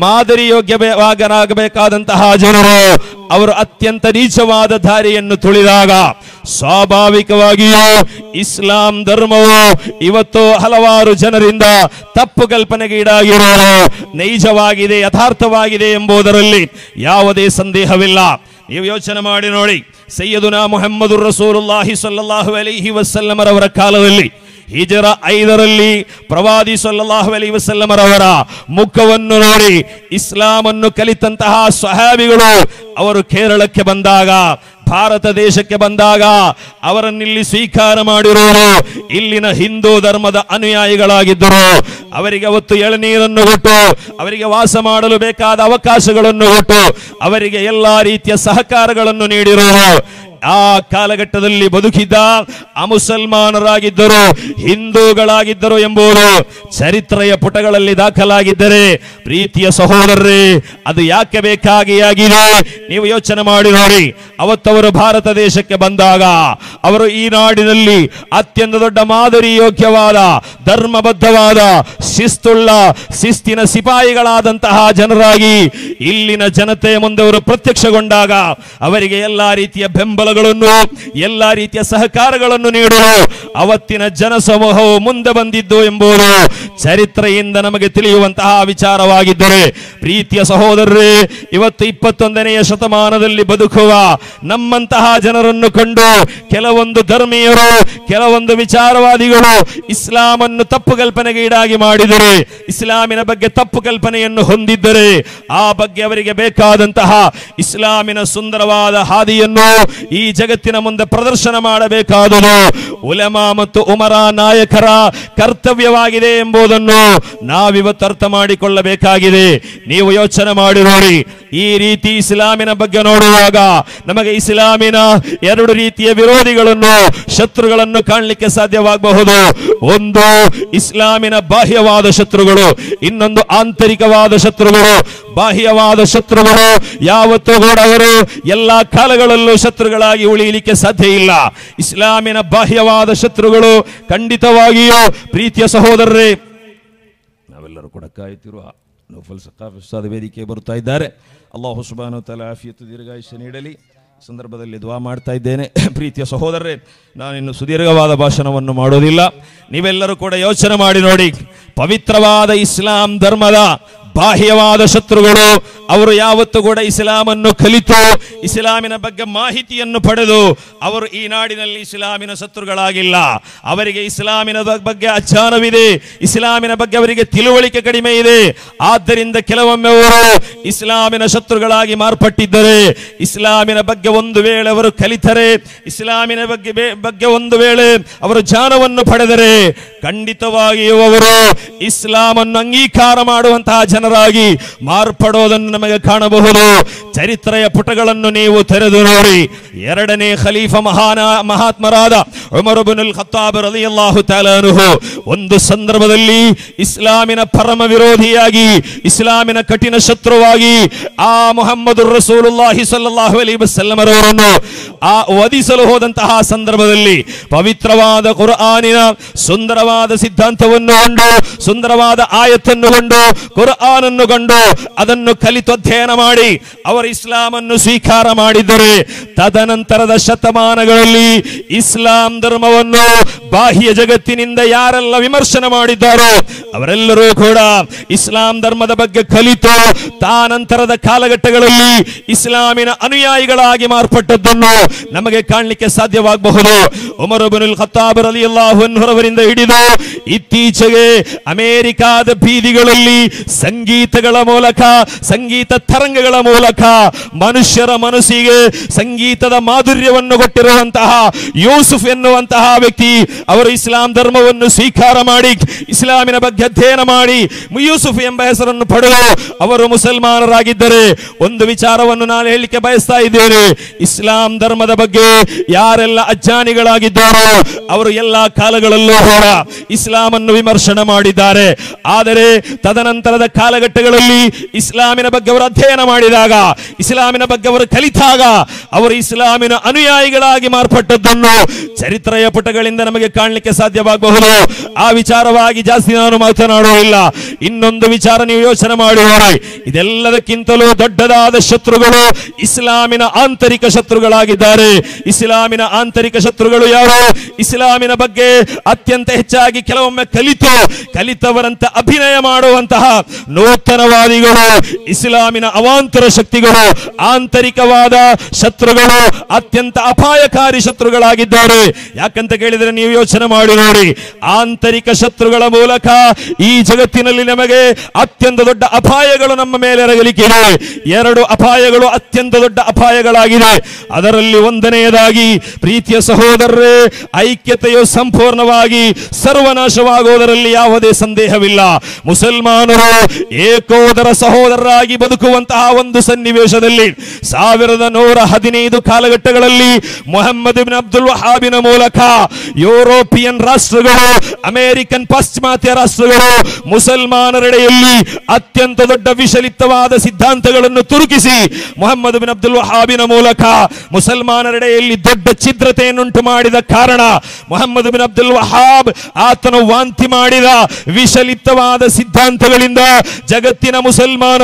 ಮಾದರಿಯೋಗ್ಯವಾಗಬೇಕಾದಂತಹ ಜನರು ಅವರು ಅತ್ಯಂತ ನೀಚವಾದ ದಾರಿಯನ್ನು ತುಳಿದಾಗ ಸ್ವಾಭಾವಿಕವಾಗಿಯೂ ಇಸ್ಲಾಂ ಧರ್ಮವು ಇವತ್ತು ಹಲವಾರು ಜನರಿಂದ ತಪ್ಪು ಕಲ್ಪನೆಗೀಡಾಗಿರೋರು ನೈಜವಾಗಿದೆ ಯಥಾರ್ಥವಾಗಿದೆ ಎಂಬುದರಲ್ಲಿ ಯಾವುದೇ ಸಂದೇಹವಿಲ್ಲ ನೀವು ಯೋಚನೆ ಮಾಡಿ ನೋಡಿ ಸೈಯದುನಾ ಮುಹಮ್ಮದು ರಸೂಲುಲ್ಲಾಹಿ ಸಲ್ಲಲ್ಲಾಹು ಅಲೈಹಿ ವಸಲ್ಲಮರವರ ಕಾಲದಲ್ಲಿ ಹಿಜರ ಐದರಲ್ಲಿ ಪ್ರವಾದಿ ಸಲ್ಲಲ್ಲಾಹು ಅಲೈಹಿ ವಸಲ್ಲಮರವರ ಮುಖವನ್ನು ನೋಡಿ ಇಸ್ಲಾಮನ್ನು ಕಲಿತಂತಹ ಸ್ವಹಾಬಿಗಳು ಅವರು ಕೇರಳಕ್ಕೆ ಬಂದಾಗ ಭಾರತ ದೇಶಕ್ಕೆ ಬಂದಾಗ ಅವರನ್ನಿಲ್ಲಿ ಸ್ವೀಕಾರ ಮಾಡಿರೋರು ಇಲ್ಲಿನ ಹಿಂದೂ ಧರ್ಮದ ಅನುಯಾಯಿಗಳಾಗಿದ್ದರು ಅವರಿಗೆ ಅವತ್ತು ಎಳನೀರನ್ನು ಕೊಟ್ಟು ಅವರಿಗೆ ವಾಸ ಮಾಡಲು ಬೇಕಾದ ಅವಕಾಶಗಳನ್ನು ಕೊಟ್ಟು ಅವರಿಗೆ ಎಲ್ಲಾ ರೀತಿಯ ಸಹಕಾರಗಳನ್ನು ನೀಡಿರೋರು ಆ ಕಾಲಘಟ್ಟದಲ್ಲಿ ಬದುಕಿದ್ದ ಅಮುಸಲ್ಮಾನರಾಗಿದ್ದರು ಹಿಂದೂಗಳಾಗಿದ್ದರು ಎಂಬುದು ಚರಿತ್ರೆಯ ಪುಟಗಳಲ್ಲಿ ದಾಖಲಾಗಿದ್ದರೆ ಪ್ರೀತಿಯ ಸಹೋದರರೇ ಅದು ಯಾಕೆ ಬೇಕಾಗಿ ಆಗಿದೆ ನೀವು ಯೋಚನೆ ಮಾಡಿ ನೋಡಿ ಅವತ್ತವರು ಭಾರತ ದೇಶಕ್ಕೆ ಬಂದಾಗ ಅವರು ಈ ನಾಡಿನಲ್ಲಿ ಅತ್ಯಂತ ದೊಡ್ಡ ಮಾದರಿ ಯೋಗ್ಯವಾದ ಧರ್ಮಬದ್ಧವಾದ ಶಿಸ್ತುಳ್ಳ ಶಿಸ್ತಿನ ಸಿಪಾಯಿಗಳಾದಂತಹ ಜನರಾಗಿ ಇಲ್ಲಿನ ಜನತೆಯ ಮುಂದೆ ಅವರು ಪ್ರತ್ಯಕ್ಷಗೊಂಡಾಗ ಅವರಿಗೆ ಎಲ್ಲಾ ರೀತಿಯ ಬೆಂಬಲ ಬೆಂಬಲಗಳನ್ನು ಎಲ್ಲಾ ರೀತಿಯ ಸಹಕಾರಗಳನ್ನು ನೀಡಲು ಅವತ್ತಿನ ಜನಸಮೂಹವು ಮುಂದೆ ಬಂದಿದ್ದು ಎಂಬುದು ಚರಿತ್ರೆಯಿಂದ ನಮಗೆ ತಿಳಿಯುವಂತಹ ವಿಚಾರವಾಗಿದ್ದರೆ ಪ್ರೀತಿಯ ಸಹೋದರರೇ ಇವತ್ತು ಇಪ್ಪತ್ತೊಂದನೆಯ ಶತಮಾನದಲ್ಲಿ ಬದುಕುವ ನಮ್ಮಂತಹ ಜನರನ್ನು ಕಂಡು ಕೆಲವೊಂದು ಧರ್ಮೀಯರು ಕೆಲವೊಂದು ವಿಚಾರವಾದಿಗಳು ಇಸ್ಲಾಮನ್ನು ತಪ್ಪು ಕಲ್ಪನೆಗೆ ಈಡಾಗಿ ಮಾಡಿದರೆ ಇಸ್ಲಾಮಿನ ಬಗ್ಗೆ ತಪ್ಪು ಕಲ್ಪನೆಯನ್ನು ಹೊಂದಿದ್ದರೆ ಆ ಬಗ್ಗೆ ಅವರಿಗೆ ಬೇಕಾದಂತಹ ಇಸ್ಲಾಮಿನ ಸುಂದರವಾದ ಹಾದಿಯನ್ನು ಈ ಜಗತ್ತಿನ ಮುಂದೆ ಪ್ರದರ್ಶನ ಮಾಡಬೇಕಾದುದು ಉಲಮಾ ಮತ್ತು ಉಮರ ನಾಯಕರ ಕರ್ತವ್ಯವಾಗಿದೆ ಎಂಬುದನ್ನು ನಾವಿವತ್ತು ಅರ್ಥ ಮಾಡಿಕೊಳ್ಳಬೇಕಾಗಿದೆ ನೀವು ಯೋಚನೆ ಮಾಡಿ ನೋಡಿ ಈ ರೀತಿ ಇಸ್ಲಾಮಿನ ಬಗ್ಗೆ ನೋಡುವಾಗ ನಮಗೆ ಇಸ್ಲಾಮಿನ ಎರಡು ರೀತಿಯ ವಿರೋಧಿಗಳನ್ನು ಶತ್ರುಗಳನ್ನು ಕಾಣಲಿಕ್ಕೆ ಸಾಧ್ಯವಾಗಬಹುದು ಒಂದು ಇಸ್ಲಾಮಿನ ಬಾಹ್ಯವಾದ ಶತ್ರುಗಳು ಇನ್ನೊಂದು ಆಂತರಿಕವಾದ ಶತ್ರುಗಳು ಬಾಹ್ಯವಾದ ಶತ್ರುಗಳು ಯಾವತ್ತೂ ಕೂಡ ಅವರು ಎಲ್ಲಾ ಕಾಲಗಳಲ್ಲೂ ಶತ್ರುಗಳಾಗಿ ಉಳಿಯಲಿಕ್ಕೆ ಸಾಧ್ಯ ಇಲ್ಲ ಇಸ್ಲಾಮಿನ ಬಾಹ್ಯವಾದ ಶತ್ರುಗಳು ಖಂಡಿತವಾಗಿಯೂ ಪ್ರೀತಿಯ ಸಹೋದರರೇ ನಾವೆಲ್ಲರೂ ಕೂಡ ಕಾಯುತ್ತಿರುವ ನೌಫಲ್ ಸಕಾಫ್ ಉಸ್ತಾದ್ ವೇದಿಕೆ ಬರುತ್ತಾ ಇದ್ದಾರೆ ಅಲ್ಲಾಹು ಸುಬಾನು ತಲ ಆಫಿಯತ್ತು ದೀರ್ಘಾಯುಷ್ಯ ನೀಡಲಿ ಈ ಸಂದರ್ಭದಲ್ಲಿ ದ್ವಾ ಮಾಡ್ತಾ ಇದ್ದೇನೆ ಪ್ರೀತಿಯ ಸಹೋದರರೇ ನಾನಿನ್ನು ಸುದೀರ್ಘವಾದ ಭಾಷಣವನ್ನು ಮಾಡೋದಿಲ್ಲ ನೀವೆಲ್ಲರೂ ಕೂಡ ಯೋಚನೆ ಮಾಡಿ ನೋಡಿ ಪವಿತ್ರವಾದ ಇಸ್ಲಾಂ ಧರ್ಮದ ಬಾಹ್ಯವಾದ ಶತ್ರುಗಳು ಅವರು ಯಾವತ್ತೂ ಕೂಡ ಇಸ್ಲಾಮನ್ನು ಕಲಿತು ಇಸ್ಲಾಮಿನ ಬಗ್ಗೆ ಮಾಹಿತಿಯನ್ನು ಪಡೆದು ಅವರು ಈ ನಾಡಿನಲ್ಲಿ ಇಸ್ಲಾಮಿನ ಶತ್ರುಗಳಾಗಿಲ್ಲ ಅವರಿಗೆ ಇಸ್ಲಾಮಿನ ಬ- ಬಗ್ಗೆ ಅಜ್ಞಾನವಿದೆ ಇಸ್ಲಾಮಿನ ಬಗ್ಗೆ ಅವರಿಗೆ ತಿಳುವಳಿಕೆ ಕಡಿಮೆ ಇದೆ ಆದ್ದರಿಂದ ಕೆಲವೊಮ್ಮೆ ಅವರು ಇಸ್ಲಾಮಿನ ಶತ್ರುಗಳಾಗಿ ಮಾರ್ಪಟ್ಟಿದ್ದರೆ ಇಸ್ಲಾಮಿನ ಬಗ್ಗೆ ಒಂದು ವೇಳೆ ಅವರು ಕಲಿತರೆ ಇಸ್ಲಾಮಿನ ಬಗ್ಗೆ ಬೇ- ಬಗ್ಗೆ ಒಂದು ವೇಳೆ ಅವರು ಜ್ಞಾನವನ್ನು ಪಡೆದರೆ ಖಂಡಿತವಾಗಿಯೂ ಅವರು ಇಸ್ಲಾಮನ್ನು ಅಂಗೀಕಾರ ಮಾಡುವಂತಹ ಜನರಾಗಿ ಮಾರ್ಪಡೋದನ್ನು ನಮಗೆ ಕಾಣಬಹುದು ಚರಿತ್ರೆಯ ಪುಟಗಳನ್ನು ನೀವು ತೆರೆದು ನೋಡಿ ಎರಡನೇ ಖಲೀಫ ಮಹಾನ ಮಹಾತ್ಮರಾದ ಉಮರ್ ಇಬ್ನುಲ್ ಖತ್ತಾಬ್ ರಲಿಯಲ್ಲಾಹು ತಆಲಾ ಅನ್ಹು ಒಂದು ಸಂದರ್ಭದಲ್ಲಿ ಇಸ್ಲಾಮಿನ ಪರಮ ವಿರೋಧಿಯಾಗಿ ಇಸ್ಲಾಮಿನ ಕಠಿಣ ಶತ್ರುವಾಗಿ ಆ ಮುಹಮ್ಮದ್ ರಸೂಲುಲ್ಲಾಹಿ ಸಲ್ಲಲ್ಲಾಹು ಅಲೈಹಿ ವಸಲ್ಲಮರವರನ್ನು ಆ ವಧಿಸಲು ಹೋದಂತಹ ಸಂದರ್ಭದಲ್ಲಿ ಪವಿತ್ರವಾದ ಕುರ್ಆನಿನ ಸುಂದರವಾದ ಸಿದ್ಧಾಂತವನ್ನು ಕೊಂಡು ಸುಂದರವಾದ ಆಯತ್ತನ್ನು ಕೊಂಡು ಕುರ್ಆನನ್ನು ಕಂಡು ಅದನ್ನು ಕಲಿತು ಅಧ್ಯಯನ ಮಾಡಿ ಅವರು ಇಸ್ಲಾಮನ್ನು ಸ್ವೀಕಾರ ಮಾಡಿದ್ದರೆ ತದನಂತರದ ಶತಮಾನಗಳಲ್ಲಿ ಇಸ್ಲಾಂ ಧರ್ಮವನ್ನು ಬಾಹ್ಯ ಜಗತ್ತಿನಿಂದ ಯಾರೆಲ್ಲ ವಿಮರ್ಶನ ಮಾಡಿದ್ದಾರೋ ಅವರೆಲ್ಲರೂ ಕೂಡ ಇಸ್ಲಾಂ ಧರ್ಮದ ಬಗ್ಗೆ ಕಲಿತು ತಾನಂತರದ ಕಾಲಘಟ್ಟಗಳಲ್ಲಿ ಇಸ್ಲಾಮಿನ ಅನುಯಾಯಿಗಳಾಗಿ ಮಾರ್ಪಟ್ಟದ್ದನ್ನು ನಮಗೆ ಕಾಣಲಿಕ್ಕೆ ಸಾಧ್ಯವಾಗಬಹುದು ಉಮರ್ ಇಬ್ನುಲ್ ಖತ್ತಾಬ್ ರಲಿಯಲ್ಲಾಹು ಅನ್ಹುರವರಿಂದ ಹಿಡಿದು ಇತ್ತೀಚೆಗೆ ಅಮೆರಿಕಾದ ಬೀದಿಗಳಲ್ಲಿ ಸಂಗೀತಗಳ ಮೂಲಕ ಸಂಗೀತ ತರಂಗಗಳ ಮೂಲಕ ಮನುಷ್ಯರ ಮನಸ್ಸಿಗೆ ಸಂಗೀತದ ಮಾಧುರ್ಯವನ್ನು ಕೊಟ್ಟಿರುವಂತಹ ಯೂಸುಫ್ ಎನ್ನುವಂತಹ ವ್ಯಕ್ತಿ ಅವರು ಇಸ್ಲಾಂ ಧರ್ಮವನ್ನು ಸ್ವೀಕಾರ ಮಾಡಿ ಇಸ್ಲಾಮಿನ ಬಗ್ಗೆ ಅಧ್ಯಯನ ಮಾಡಿ ಯೂಸುಫ್ ಎಂಬ ಹೆಸರನ್ನು ಪಡೆದು ಅವರು ಮುಸಲ್ಮಾನರಾಗಿದ್ದರೆ ಒಂದು ವಿಚಾರವನ್ನು ನಾನು ಹೇಳಲಿಕ್ಕೆ ಬಯಸ್ತಾ ಇದ್ದೇನೆ ಇಸ್ಲಾಂ ಧರ್ಮದ ಬಗ್ಗೆ ಯಾರೆಲ್ಲ ಅಜ್ಞಾನಿಗಳಾಗಿದ್ದಾರೋ ಅವರು ಎಲ್ಲಾ ಕಾಲಗಳಲ್ಲೂ ಕೂಡ ಇಸ್ಲಾಮನ್ನು ವಿಮರ್ಶನ ಮಾಡಿದ್ದಾರೆ ಆದರೆ ತದನಂತರದ ಕಾಲಘಟ್ಟಗಳಲ್ಲಿ ಇಸ್ಲಾಮಿನ ಬಗ್ಗೆ ಅವರು ಅಧ್ಯಯನ ಮಾಡಿದಾಗ ಇಸ್ಲಾಮಿನ ಬಗ್ಗೆ ಅವರು ಕಲಿತಾಗ ಅವರು ಇಸ್ಲಾಮಿನ ಅನುಯಾಯಿಗಳಾಗಿ ಮಾರ್ಪಟ್ಟದ್ದನ್ನು ಚರಿತ್ರೆಯ ಪುಟಗಳಿಂದ ನಮಗೆ ಕಾಣಲಿಕ್ಕೆ ಸಾಧ್ಯವಾಗಬಹುದು ಆ ವಿಚಾರವಾಗಿ ಜಾಸ್ತಿ ನಾನು ಮಾತನಾಡುವುದಿಲ್ಲ ಇನ್ನೊಂದು ವಿಚಾರ ನೀವು ಯೋಚನೆ ಮಾಡಿ ನೋಡಿ ಇದೆಲ್ಲದಕ್ಕಿಂತಲೂ ದೊಡ್ಡದಾದ ಶತ್ರುಗಳು ಇಸ್ಲಾಮಿನ ಆಂತರಿಕ ಶತ್ರುಗಳಾಗಿದ್ದಾರೆ ಇಸ್ಲಾಮಿನ ಆಂತರಿಕ ಶತ್ರುಗಳು ಯಾರು ಇಸ್ಲಾಮಿನ ಬಗ್ಗೆ ಅತ್ಯಂತ ಹೆಚ್ಚಾಗಿ ಕೆಲವೊಮ್ಮೆ ಕಲಿತು ಕಲಿತವರಂತ ಅಭಿನಯ ಮಾಡುವಂತಹ ನೂತನವಾದಿಗಳು ಇಸ್ಲಾಮಿನ ಅವಾಂತರ ಶಕ್ತಿಗಳು ಆಂತರಿಕವಾದ ಶತ್ರುಗಳು ಅತ್ಯಂತ ಅಪಾಯಕಾರಿ ಶತ್ರುಗಳಾಗಿದ್ದಾರೆ ಯಾಕಂತ ಕೇಳಿದರೆ ನೀವು ಯೋಚನೆ ಮಾಡಿ ನೋಡಿ ಆಂತರಿಕ ಶತ್ರುಗಳ ಮೂಲಕ ಈ ಜಗತ್ತಿನಲ್ಲಿ ನಮಗೆ ಅತ್ಯಂತ ದೊಡ್ಡ ಅಪಾಯಗಳು ನಮ್ಮ ಮೇಲೆ ಎರಗಲಿಕ್ಕಿದೆ ಎರಡು ಅಪಾಯಗಳು ಅತ್ಯಂತ ದೊಡ್ಡ ಅಪಾಯಗಳಾಗಿದೆ ಅದರಲ್ಲಿ ಒಂದನೆಯದಾಗಿ ಪ್ರೀತಿಯ ಸಹೋದರರೇ ಐಕ್ಯತೆಯು ಸಂಪೂರ್ಣವಾಗಿ ಸರ್ವನಾಶವಾಗುವುದರಲ್ಲಿ ಯಾವುದೇ ಸಂದೇಹವಿಲ್ಲ ಮುಸಲ್ಮಾನರು ಏಕೋದರ ಸಹೋದರರಾಗಿ ಬದುಕುವಂತಹ ಒಂದು ಸನ್ನಿವೇಶದಲ್ಲಿ ಸಾವಿರದ ನೂರ ಹದಿನೈದು ಕಾಲಘಟ್ಟಗಳಲ್ಲಿ ಮೊಹಮ್ಮದ್ ಬಿನ್ ಅಬ್ದುಲ್ ವಹಾಬಿನ ಮೂಲಕ ಯುರೋಪಿಯನ್ ರಾಷ್ಟ್ರಗಳು ಅಮೆರಿಕನ್ ಪಾಶ್ಚಿಮಾತ್ಯ ರಾಷ್ಟ್ರಗಳು ಮುಸಲ್ಮಾನರೆಡೆಯಲ್ಲಿ ಅತ್ಯಂತ ದೊಡ್ಡ ವಿಷಲಿಪ್ತವಾದ ಸಿದ್ಧಾಂತಗಳನ್ನು ತುರುಕಿಸಿ ಮೊಹಮ್ಮದ್ ಬಿನ್ ಅಬ್ದುಲ್ ವಹಾಬಿನ ಮೂಲಕ ಮುಸಲ್ಮಾನರೆಡೆಯಲ್ಲಿ ದೊಡ್ಡ ಛಿದ್ರತೆಯನ್ನುಂಟು ಮಾಡಿದ ಕಾರಣ ಮೊಹಮ್ಮದ್ ಬಿನ್ ಅಬ್ದುಲ್ ವಹಾಬ್ ಆತನು ವಾಂತಿ ಮಾಡಿದ ವಿಷಲಿಪ್ತವಾದ ಸಿದ್ಧಾಂತಗಳಿಂದ ಜಗತ್ತಿನ ಮುಸಲ್ಮಾನರ